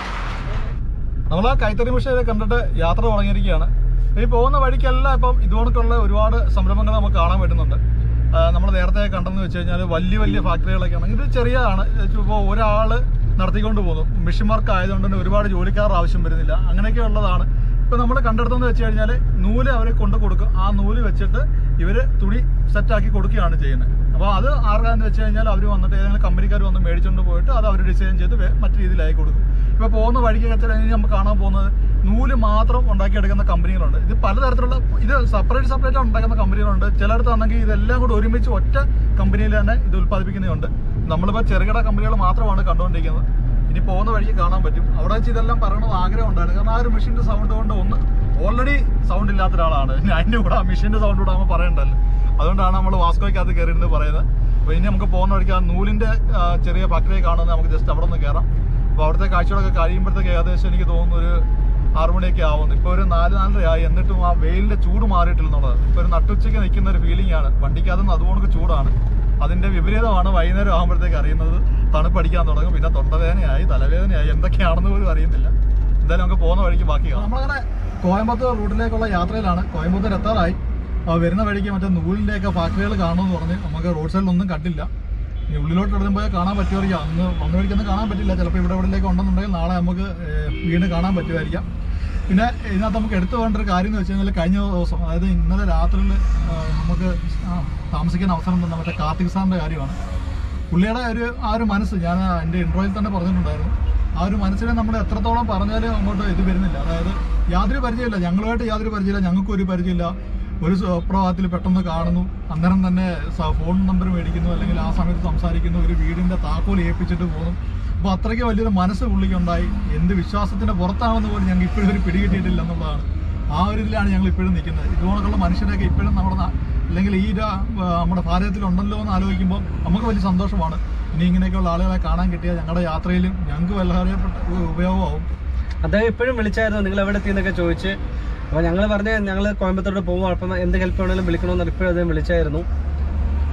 നമ്മൾ ആ കൈത്തറി മിഷനെ കണ്ടിട്ട് യാത്ര തുടങ്ങിയിരിക്കുകയാണ് ഈ പോകുന്ന വഴിക്കെല്ലാം ഇപ്പം ഇതുകൊണ്ടുള്ള ഒരുപാട് സംരംഭങ്ങൾ നമുക്ക് കാണാൻ പറ്റുന്നുണ്ട് നമ്മൾ നേരത്തെ കണ്ടെന്ന് വെച്ച് കഴിഞ്ഞാൽ വലിയ വലിയ ഫാക്ടറികളൊക്കെയാണ് ഇത് ചെറിയതാണ് ഇപ്പോൾ ഒരാൾ നടത്തിക്കൊണ്ട് പോകുന്നു മെഷീൻ വർക്ക് ആയതുകൊണ്ട് തന്നെ ഒരുപാട് ജോലിക്കാർ ആവശ്യം വരുന്നില്ല അങ്ങനെയൊക്കെ ഉള്ളതാണ് ഇപ്പം നമ്മൾ കണ്ടെടുത്തെന്ന് വെച്ച് കഴിഞ്ഞാൽ നൂല് അവർ കൊണ്ട് കൊടുക്കും ആ നൂല് വെച്ചിട്ട് ഇവർ തുണി സെറ്റാക്കി കൊടുക്കുകയാണ് ചെയ്യുന്നത് അപ്പോൾ അത് ആർക്കാന്ന് വെച്ച് കഴിഞ്ഞാൽ അവർ വന്നിട്ട് ഏതെങ്കിലും കമ്പനിക്കാർ വന്ന് മേടിച്ചുകൊണ്ട് പോയിട്ട് അത് അവർ ഡിസൈൻ ചെയ്ത് വേ- മറ്റു രീതിയിലായി കൊടുക്കും ഇപ്പോൾ പോകുന്ന വഴിക്ക് വെച്ചാൽ നമുക്ക് കാണാൻ പോകുന്നത് നൂല് മാത്രം ഉണ്ടാക്കിയെടുക്കുന്ന കമ്പനികളുണ്ട് ഇത് പലതരത്തിലുള്ള ഇത് സെപ്പറേറ്റ് സെപ്പറേറ്റ് ഉണ്ടാക്കുന്ന കമ്പനികളുണ്ട് ചിലയിടത്ത് ആണെങ്കിൽ ഇതെല്ലാം കൂടി ഒരുമിച്ച് ഒറ്റ കമ്പനിയിൽ തന്നെ ഇത് ഉൽപ്പാദിപ്പിക്കുന്നുണ്ട് നമ്മളിപ്പോൾ ചെറുകിട കമ്പനികൾ മാത്രമാണ് കണ്ടുകൊണ്ടിരിക്കുന്നത് ഇനി പോകുന്ന വഴിക്ക് കാണാൻ പറ്റും അവിടെ വെച്ച് ഇതെല്ലാം പറയണമെന്ന് ആഗ്രഹം ഉണ്ടായിരുന്നു കാരണം ആ ഒരു മെഷീൻ്റെ സൗണ്ട് കൊണ്ട് ഒന്ന് ഓൾറെഡി സൗണ്ട് ഇല്ലാത്ത ഒരാളാണ് ഇനി അതിൻ്റെ കൂടെ ആ മെഷീൻ്റെ സൗണ്ട് കൂടെ ആകുമ്പോൾ പറയണ്ടല്ലോ അതുകൊണ്ടാണ് നമ്മൾ വാസ്കോയ്ക്കകത്ത് കയറിയിരുന്ന് പറയുന്നത് അപ്പോൾ ഇനി നമുക്ക് പോകുന്ന വഴിക്ക് ആ നൂലിൻ്റെ ആ, ചെറിയ ഫാക്ടറി കാണുന്നത് നമുക്ക് ജസ്റ്റ് അവിടെ നിന്ന് കയറാം അപ്പോൾ അവിടുത്തെ കാഴ്ചകളൊക്കെ കഴിയുമ്പോഴത്തേക്ക് ഏകദേശം എനിക്ക് തോന്നുന്നു ഒരു ആറു മണിയൊക്കെ ആവുന്നു ഇപ്പോൾ ഒരു നാല് നാലര ആയി എന്നിട്ടും ആ വെയിലിൻ്റെ ചൂട് മാറിയിട്ടില്ല എന്നുള്ളത് ഇപ്പോൾ ഒരു നട്ടുച്ചയ്ക്ക് നിൽക്കുന്ന ഒരു ഫീലിംഗ് ആണ് വണ്ടിക്കകത്തുനിന്ന് അതുകൊണ്ട് ചൂടാണ് അതിന്റെ വിപരീതമാണ് വൈകുന്നേരം ആകുമ്പോഴത്തേക്ക് അറിയുന്നത് തണുപ്പടിക്കാൻ തുടങ്ങും പിന്നെ തൊണ്ടവേദനയായി തലവേദനയായി എന്തൊക്കെയാണെന്ന് പോലും അറിയുന്നില്ല എന്തായാലും നമുക്ക് പോകുന്ന വഴിക്ക് ബാക്കി നമ്മളങ്ങനെ കോയമ്പത്തൂർ റൂട്ടിലേക്കുള്ള യാത്രയിലാണ് കോയമ്പത്തൂർ എത്താറായി ആ വരുന്ന വഴിക്ക് മറ്റേ നൂലിൻ്റെയൊക്കെ ഫാക്ടറികൾ കാണുമെന്ന് പറഞ്ഞ് നമുക്ക് റോഡ് സൈഡിലൊന്നും കണ്ടില്ല ഇനി ഉള്ളിലോട്ട് ഇടതും പോയാൽ കാണാൻ പറ്റുമായിരിക്കും അന്ന് വന്ന വഴിക്കൊന്നും കാണാൻ പറ്റില്ല ചിലപ്പോൾ ഇവിടെ എവിടെയൊക്കെ ഉണ്ടെന്നുണ്ടെങ്കിൽ നാളെ നമുക്ക് ഏഹ്, വീണ്ടും കാണാൻ പറ്റുമായിരിക്കാം പിന്നെ ഇതിനകത്ത് നമുക്ക് എടുത്തു പോകേണ്ട ഒരു കാര്യം എന്ന് വെച്ച് കഴിഞ്ഞാൽ കഴിഞ്ഞ ദിവസം അതായത് ഇന്നലെ രാത്രിയിൽ നമുക്ക് ആ, താമസിക്കാൻ അവസരം തന്ന മറ്റേ കാർത്തിക് സാറിൻ്റെ കാര്യമാണ് പുള്ളിയുടെ ഒരു ആ ഒരു മനസ്സ് ഞാൻ എൻ്റെ ഇൻട്രോയിൽ തന്നെ പറഞ്ഞിട്ടുണ്ടായിരുന്നു ആ ഒരു മനസ്സിനെ നമ്മൾ എത്രത്തോളം പറഞ്ഞാലും അങ്ങോട്ട് ഇത് വരുന്നില്ല അതായത് യാതൊരു പരിചയമില്ല ഞങ്ങളുമായിട്ട് യാതൊരു പരിചയമില്ല ഞങ്ങൾക്കും ഒരു പരിചയമില്ല ഒരു സുപ്രഭാതത്തിൽ പെട്ടെന്ന് കാണുന്നു അന്നേരം തന്നെ സ- ഫോൺ നമ്പർ മേടിക്കുന്നു അല്ലെങ്കിൽ ആ സമയത്ത് സംസാരിക്കുന്നു ഒരു വീടിന്റെ താക്കോൽ ഏൽപ്പിച്ചിട്ട് പോകുന്നു അപ്പോൾ അത്രയ്ക്ക് വലിയൊരു മനസ്സ് പുള്ളിക്കുണ്ടായി എന്ത് വിശ്വാസത്തിന്റെ പുറത്താണെന്ന് പോലും ഞങ്ങൾക്ക് ഇപ്പോഴും ഒരു പിടികിട്ടിയിട്ടില്ല എന്നുള്ളതാണ് ആ ഒരു ഇതിലാണ് ഞങ്ങൾ ഇപ്പോഴും നിൽക്കുന്നത് ഇതുപോലുള്ള മനുഷ്യരൊക്കെ ഇപ്പോഴും നമ്മുടെ നാ- അല്ലെങ്കിൽ ഈ ഒരു, ആ, നമ്മുടെ ഭാരതത്തിൽ ഉണ്ടല്ലോ എന്ന് ആലോചിക്കുമ്പോൾ നമുക്ക് വലിയ സന്തോഷമാണ് ഇനി ഇങ്ങനെയൊക്കെയുള്ള ആളുകളെ കാണാൻ കിട്ടിയ ഞങ്ങളുടെ യാത്രയിലും ഞങ്ങൾക്ക് വളരെ ഉപയോഗമാവും അദ്ദേഹം ഇപ്പോഴും വിളിച്ചായിരുന്നു നിങ്ങൾ എവിടെ എത്തിയെന്നൊക്കെ ചോദിച്ച് അപ്പോൾ ഞങ്ങൾ പറഞ്ഞ് ഞങ്ങൾ കോയമ്പത്തൂരോട് പോകുമ്പോൾ അപ്പം എന്ത് ഹെൽപ്പ് വേണമെങ്കിലും വിളിക്കണമെന്ന് ഇപ്പോഴും അദ്ദേഹം വിളിച്ചായിരുന്നു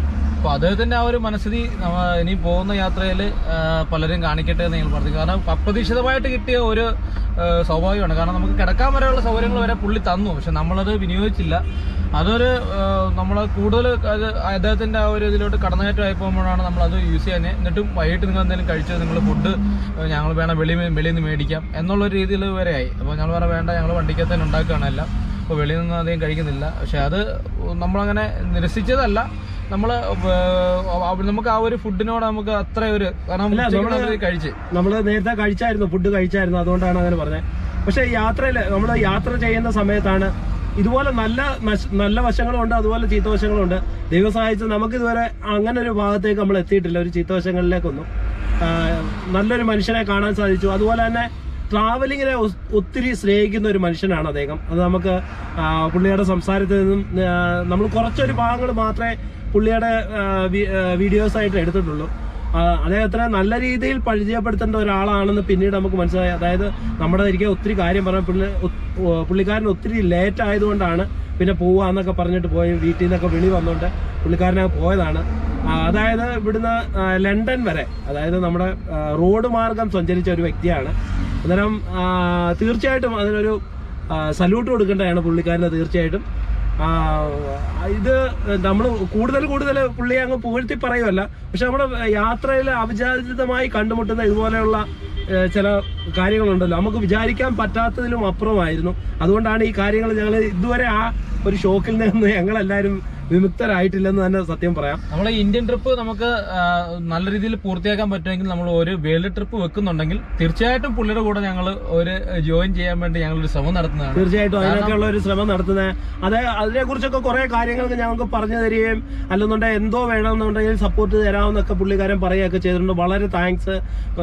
അപ്പൊ അദ്ദേഹത്തിന്റെ ആ ഒരു മനസ്ഥിതി നമ്മ ഇനി പോകുന്ന യാത്രയിൽ പലരും കാണിക്കട്ടെ എന്ന് ഞങ്ങൾ പറഞ്ഞു കാരണം അപ്രതീക്ഷിതമായിട്ട് കിട്ടിയ ഒരു ആ, സ്വാഭാവികമാണ് കാരണം നമുക്ക് കിടക്കാൻ വരെയുള്ള സൗകര്യങ്ങൾ വരെ പുള്ളി തന്നു പക്ഷെ നമ്മളത് വിനിയോഗിച്ചില്ല അതൊരു നമ്മൾ കൂടുതൽ അത് അദ്ദേഹത്തിന്റെ ആ ഒരു ഇതിലോട്ട് കടന്നുകയറ്റമായി പോകുമ്പോഴാണ് നമ്മൾ അത് യൂസ് ചെയ്യാൻ എന്നിട്ടും വൈകിട്ട് നിങ്ങൾ എന്തെങ്കിലും കഴിച്ചത് നിങ്ങൾ ഫുഡ് ഞങ്ങൾ വേണം വെളി വെളിയിൽ നിന്ന് മേടിക്കാം എന്നുള്ള രീതിയിൽ വരെയായി അപ്പോൾ ഞങ്ങൾ പറയാം വേണ്ട ഞങ്ങൾ വണ്ടിക്കകത്ത് തന്നെ ഉണ്ടാക്കുകയാണ് എല്ലാം അപ്പോൾ വെളിയിൽ നിന്ന് അധികം കഴിക്കുന്നില്ല പക്ഷെ അത് നമ്മളങ്ങനെ നിരസിച്ചതല്ല നമ്മൾ നമുക്ക് ആ ഒരു ഫുഡിനോട് നമുക്ക് അത്ര ഒരു കാരണം അല്ല, ഉച്ചയ്ക്ക് നമ്മള് നമ്മള് കഴിച്ച് നമ്മൾ നേരത്തെ കഴിച്ചായിരുന്നു ഫുഡ് കഴിച്ചായിരുന്നു അതുകൊണ്ടാണ് അങ്ങനെ പറഞ്ഞത് പക്ഷെ യാത്രയിൽ നമ്മൾ യാത്ര ചെയ്യുന്ന സമയത്താണ് ഇതുപോലെ നല്ല നശ- നല്ല വശങ്ങളുണ്ട് അതുപോലെ ചീത്ത വശങ്ങളുണ്ട് ദൈവം സഹായിച്ച് നമുക്ക് ഇതുവരെ അങ്ങനെ ഒരു ഭാഗത്തേക്ക് നമ്മൾ എത്തിയിട്ടില്ല ഒരു ചീത്ത വശങ്ങളിലേക്കൊന്നും ആ, നല്ലൊരു മനുഷ്യനെ കാണാൻ സാധിച്ചു അതുപോലെ തന്നെ ട്രാവലിങ്ങിനെ ഒ- ഒത്തിരി സ്നേഹിക്കുന്ന ഒരു മനുഷ്യനാണ് അദ്ദേഹം അത് നമുക്ക് ആ, പുള്ളിയുടെ സംസാരത്തിൽ നിന്നും നമ്മൾ കുറച്ചൊരു ഭാഗങ്ങൾ മാത്രമേ പുള്ളിയുടെ വീഡിയോസ് ആയിട്ട് എടുത്തിട്ടുള്ളൂ ആ, അദ്ദേഹത്തിനെ നല്ല രീതിയിൽ പരിചയപ്പെടുത്തേണ്ട ഒരാളാണെന്ന് പിന്നീട് നമുക്ക് മനസ്സിലായി അതായത് നമ്മുടെ ഇരിക്കെ ഒത്തിരി കാര്യം പറഞ്ഞ പുള്ളി ഒ- ഓ, പുള്ളിക്കാരൻ ഒത്തിരി ലേറ്റ് ആയതുകൊണ്ടാണ് പിന്നെ പോവാന്നൊക്കെ പറഞ്ഞിട്ട് പോയി വീട്ടിൽ നിന്നൊക്കെ വിളി വന്നുകൊണ്ട് പുള്ളിക്കാരനെ പോയതാണ് ആ, അതായത് ഇവിടുന്ന് ആ, ലണ്ടൻ വരെ അതായത് നമ്മുടെ ആ, റോഡ് മാർഗം സഞ്ചരിച്ച ഒരു വ്യക്തിയാണ് അന്നേരം ആ, തീർച്ചയായിട്ടും അതിനൊരു സല്യൂട്ട് കൊടുക്കേണ്ടതാണ് പുള്ളിക്കാരന് തീർച്ചയായിട്ടും ആ, ഇത് നമ്മൾ കൂടുതൽ കൂടുതൽ പുള്ളിയെ അങ്ങ് പുകഴ്ത്തി പറയുമല്ല പക്ഷെ നമ്മുടെ യാത്രയിൽ അവിചാരിതമായി കണ്ടുമുട്ടുന്ന ഇതുപോലെയുള്ള ഏ, ചില കാര്യങ്ങളുണ്ടല്ലോ നമുക്ക് വിചാരിക്കാൻ പറ്റാത്തതിലും അപ്പുറമായിരുന്നു അതുകൊണ്ടാണ് ഈ കാര്യങ്ങൾ ഞങ്ങൾ ഇതുവരെ ആ ഒരു ഷോക്കിൽ നിന്ന് ഞങ്ങളെല്ലാവരും വിമുക്തരായിട്ടില്ലെന്ന് തന്നെ സത്യം പറയാം നമ്മളെ ഇന്ത്യൻ ട്രിപ്പ് നമുക്ക് ആ, നല്ല രീതിയിൽ പൂർത്തിയാക്കാൻ പറ്റുമെങ്കിൽ നമ്മൾ ഒരു വേൾഡ് ട്രിപ്പ് വെക്കുന്നുണ്ടെങ്കിൽ തീർച്ചയായിട്ടും പുള്ളിയുടെ കൂടെ ഞങ്ങൾ ഒരു ജോയിൻ ചെയ്യാൻ വേണ്ടി ഞങ്ങൾ ഒരു ശ്രമം നടത്തുന്നതാണ് തീർച്ചയായിട്ടും അതിനൊക്കെയുള്ള ഒരു ശ്രമം നടത്തുന്നത് അത് അതിനെ കുറിച്ചൊക്കെ കുറെ കാര്യങ്ങൾക്ക് ഞങ്ങൾക്ക് പറഞ്ഞു തരികയും അല്ലെന്നുണ്ടെങ്കിൽ എന്തോ വേണമെന്നുണ്ടെങ്കിൽ സപ്പോർട്ട് തരാമെന്നൊക്കെ പുള്ളിക്കാരൻ പറയുകയൊക്കെ ചെയ്തിട്ടുണ്ട് വളരെ താങ്ക്സ്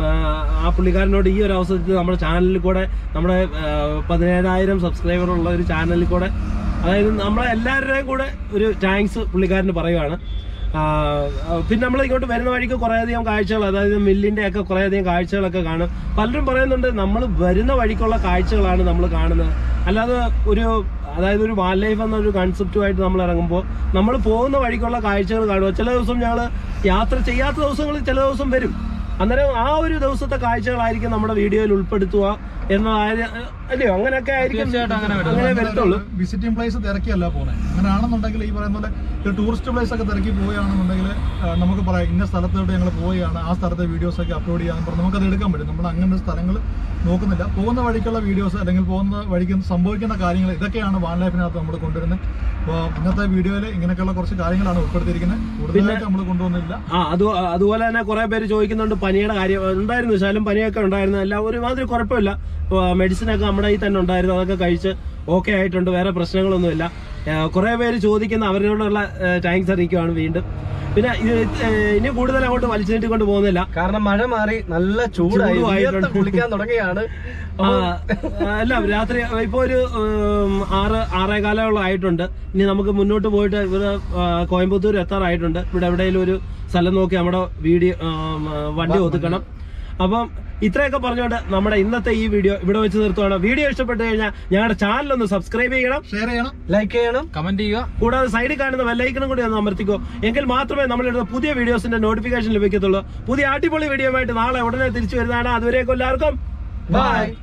ആ പുള്ളിക്കാരനോട് ഈ ഒരു അവസരത്തിൽ നമ്മുടെ ചാനലിൽ കൂടെ നമ്മുടെ ആ, പതിനേഴായിരം സബ്സ്ക്രൈബർ ഉള്ള ഒരു ചാനലിൽ കൂടെ അതായത് നമ്മളെ എല്ലാവരുടെയും കൂടെ ഒരു താങ്ക്സ് പുള്ളിക്കാരന് പറയുവാണ് ആ, പിന്നെ നമ്മൾ ഇങ്ങോട്ട് വരുന്ന വഴിക്ക് കുറേയധികം കാഴ്ചകൾ അതായത് മില്ലിന്റെ ഒക്കെ കുറേയധികം കാഴ്ചകളൊക്കെ കാണും പലരും പറയുന്നുണ്ട് നമ്മൾ വരുന്ന വഴിക്കുള്ള കാഴ്ചകളാണ് നമ്മൾ കാണുന്നത് അല്ലാതെ ഒരു അതായത് ഒരു വാൽ ലൈഫ് എന്നൊരു കൺസെപ്റ്റുമായിട്ട് നമ്മൾ ഇറങ്ങുമ്പോൾ നമ്മൾ പോകുന്ന വഴിക്കുള്ള കാഴ്ചകൾ കാണുക ചില ദിവസം ഞങ്ങൾ യാത്ര ചെയ്യാത്ത ദിവസങ്ങളിൽ ചില ദിവസം വരും അന്നേരം ആ ഒരു ദിവസത്തെ കാഴ്ചകളായിരിക്കും നമ്മുടെ വീഡിയോയിൽ ഉൾപ്പെടുത്തുക എന്നതായത് അല്ലയോ അങ്ങനെയൊക്കെ ആയിരിക്കും തീർച്ചയായിട്ടും അങ്ങനെ വരും. അങ്ങനെ വരത്തുള്ളൂ വിസിറ്റിംഗ് പ്ലേസ് തിരക്കിയല്ല പോണേ അങ്ങനെയാണെന്നുണ്ടെങ്കിൽ ഈ പറയുന്ന പോലെ ഒരു ടൂറിസ്റ്റ് പ്ലേസ് ഒക്കെ തിരക്കി പോവുകയാണെന്നുണ്ടെങ്കിൽ ആ, നമുക്ക് പറയാം ഇന്ന സ്ഥലത്തോട്ട് ഞങ്ങൾ പോവുകയാണ് ആ സ്ഥലത്തെ വീഡിയോസ് ഒക്കെ അപ്ലോഡ് ചെയ്യാൻ പറഞ്ഞ് നമുക്കത് എടുക്കാൻ പറ്റും നമ്മൾ അങ്ങനെ സ്ഥലങ്ങൾ നോക്കുന്നില്ല പോകുന്ന വഴിക്കുള്ള വീഡിയോസ് അല്ലെങ്കിൽ പോകുന്ന വഴിക്ക് സംഭവിക്കുന്ന കാര്യങ്ങൾ ഇതൊക്കെയാണ് വാൻ ലൈഫിനകത്ത് നമ്മൾ കൊണ്ടുവരുന്നത് അപ്പോൾ ഇന്നത്തെ വീഡിയോയിൽ ഇങ്ങനെയൊക്കെയുള്ള കുറച്ച് കാര്യങ്ങളാണ് ഉൾപ്പെടുത്തിയിരിക്കുന്നത് കൂടുതലായിട്ട് നമ്മൾ കൊണ്ടുവന്നില്ല ആ അത് അതുപോലെ തന്നെ കുറെ പേര് ചോദിക്കുന്നുണ്ട് പനിയുടെ കാര്യം ഉണ്ടായിരുന്നു ശാലും പനിയൊക്കെ ഉണ്ടായിരുന്നു എല്ലാം ഒരുമാതിരി കുഴപ്പമില്ല മെഡിസിൻ ഒക്കെ നമ്മുടെ കയ്യിൽ തന്നെ ഉണ്ടായിരുന്നു അതൊക്കെ കഴിച്ച് ഓക്കെ ആയിട്ടുണ്ട് വേറെ പ്രശ്നങ്ങളൊന്നുമില്ല കുറെ പേര് ചോദിക്കുന്ന അവരോടുള്ള താങ്ക്സ് അറിയിക്കുവാണ് വീണ്ടും പിന്നെ ഇത് ഏ, ഇനി കൂടുതൽ അങ്ങോട്ട് വലിച്ചു നീട്ടിക്കൊണ്ട് പോകുന്നില്ല കാരണം മഴ മാറി നല്ല ചൂടായി ചൂടുമായിട്ടുണ്ട്. വിയർത്ത് കുളിക്കാൻ തുടങ്ങിയാണ് ആ, അല്ല രാത്രി ഇപ്പൊ ഒരു ഉം, ആറ് ആറേകാലോളം ആയിട്ടുണ്ട് ഇനി നമുക്ക് മുന്നോട്ട് പോയിട്ട് ഇവിടെ ആ, കോയമ്പത്തൂർ എത്താറായിട്ടുണ്ട് ഇവിടെ എവിടെയെങ്കിലും ഒരു സ്ഥലം നോക്കി നമ്മുടെ വീഡിയോ ഉം, വണ്ടി ഒതുക്കണം അപ്പം ഇത്രയൊക്കെ പറഞ്ഞുകൊണ്ട് നമ്മുടെ ഇന്നത്തെ ഈ വീഡിയോ ഇവിടെ വെച്ച് നിർത്തുകയാണ് വീഡിയോ ഇഷ്ടപ്പെട്ടു കഴിഞ്ഞാൽ ഞങ്ങളുടെ ചാനൽ ഒന്ന് സബ്സ്ക്രൈബ് ചെയ്യണം ഷെയർ ചെയ്യണം ലൈക്ക് ചെയ്യണം കമന്റ് ചെയ്യുക കൂടാതെ സൈഡിൽ കാണുന്ന വെല്ലൈക്കണും കൂടി ഒന്ന് അമർത്തിക്കോ എങ്കിൽ മാത്രമേ നമ്മളിടുന്ന പുതിയ വീഡിയോസിന്റെ നോട്ടിഫിക്കേഷൻ ലഭിക്കത്തുള്ളൂ പുതിയ അടിപൊളി വീഡിയോ ആയിട്ട് നാളെ ഉടനെ തിരിച്ചു വരുന്നതാണ് അതുവരേക്കും എല്ലാവർക്കും ബൈ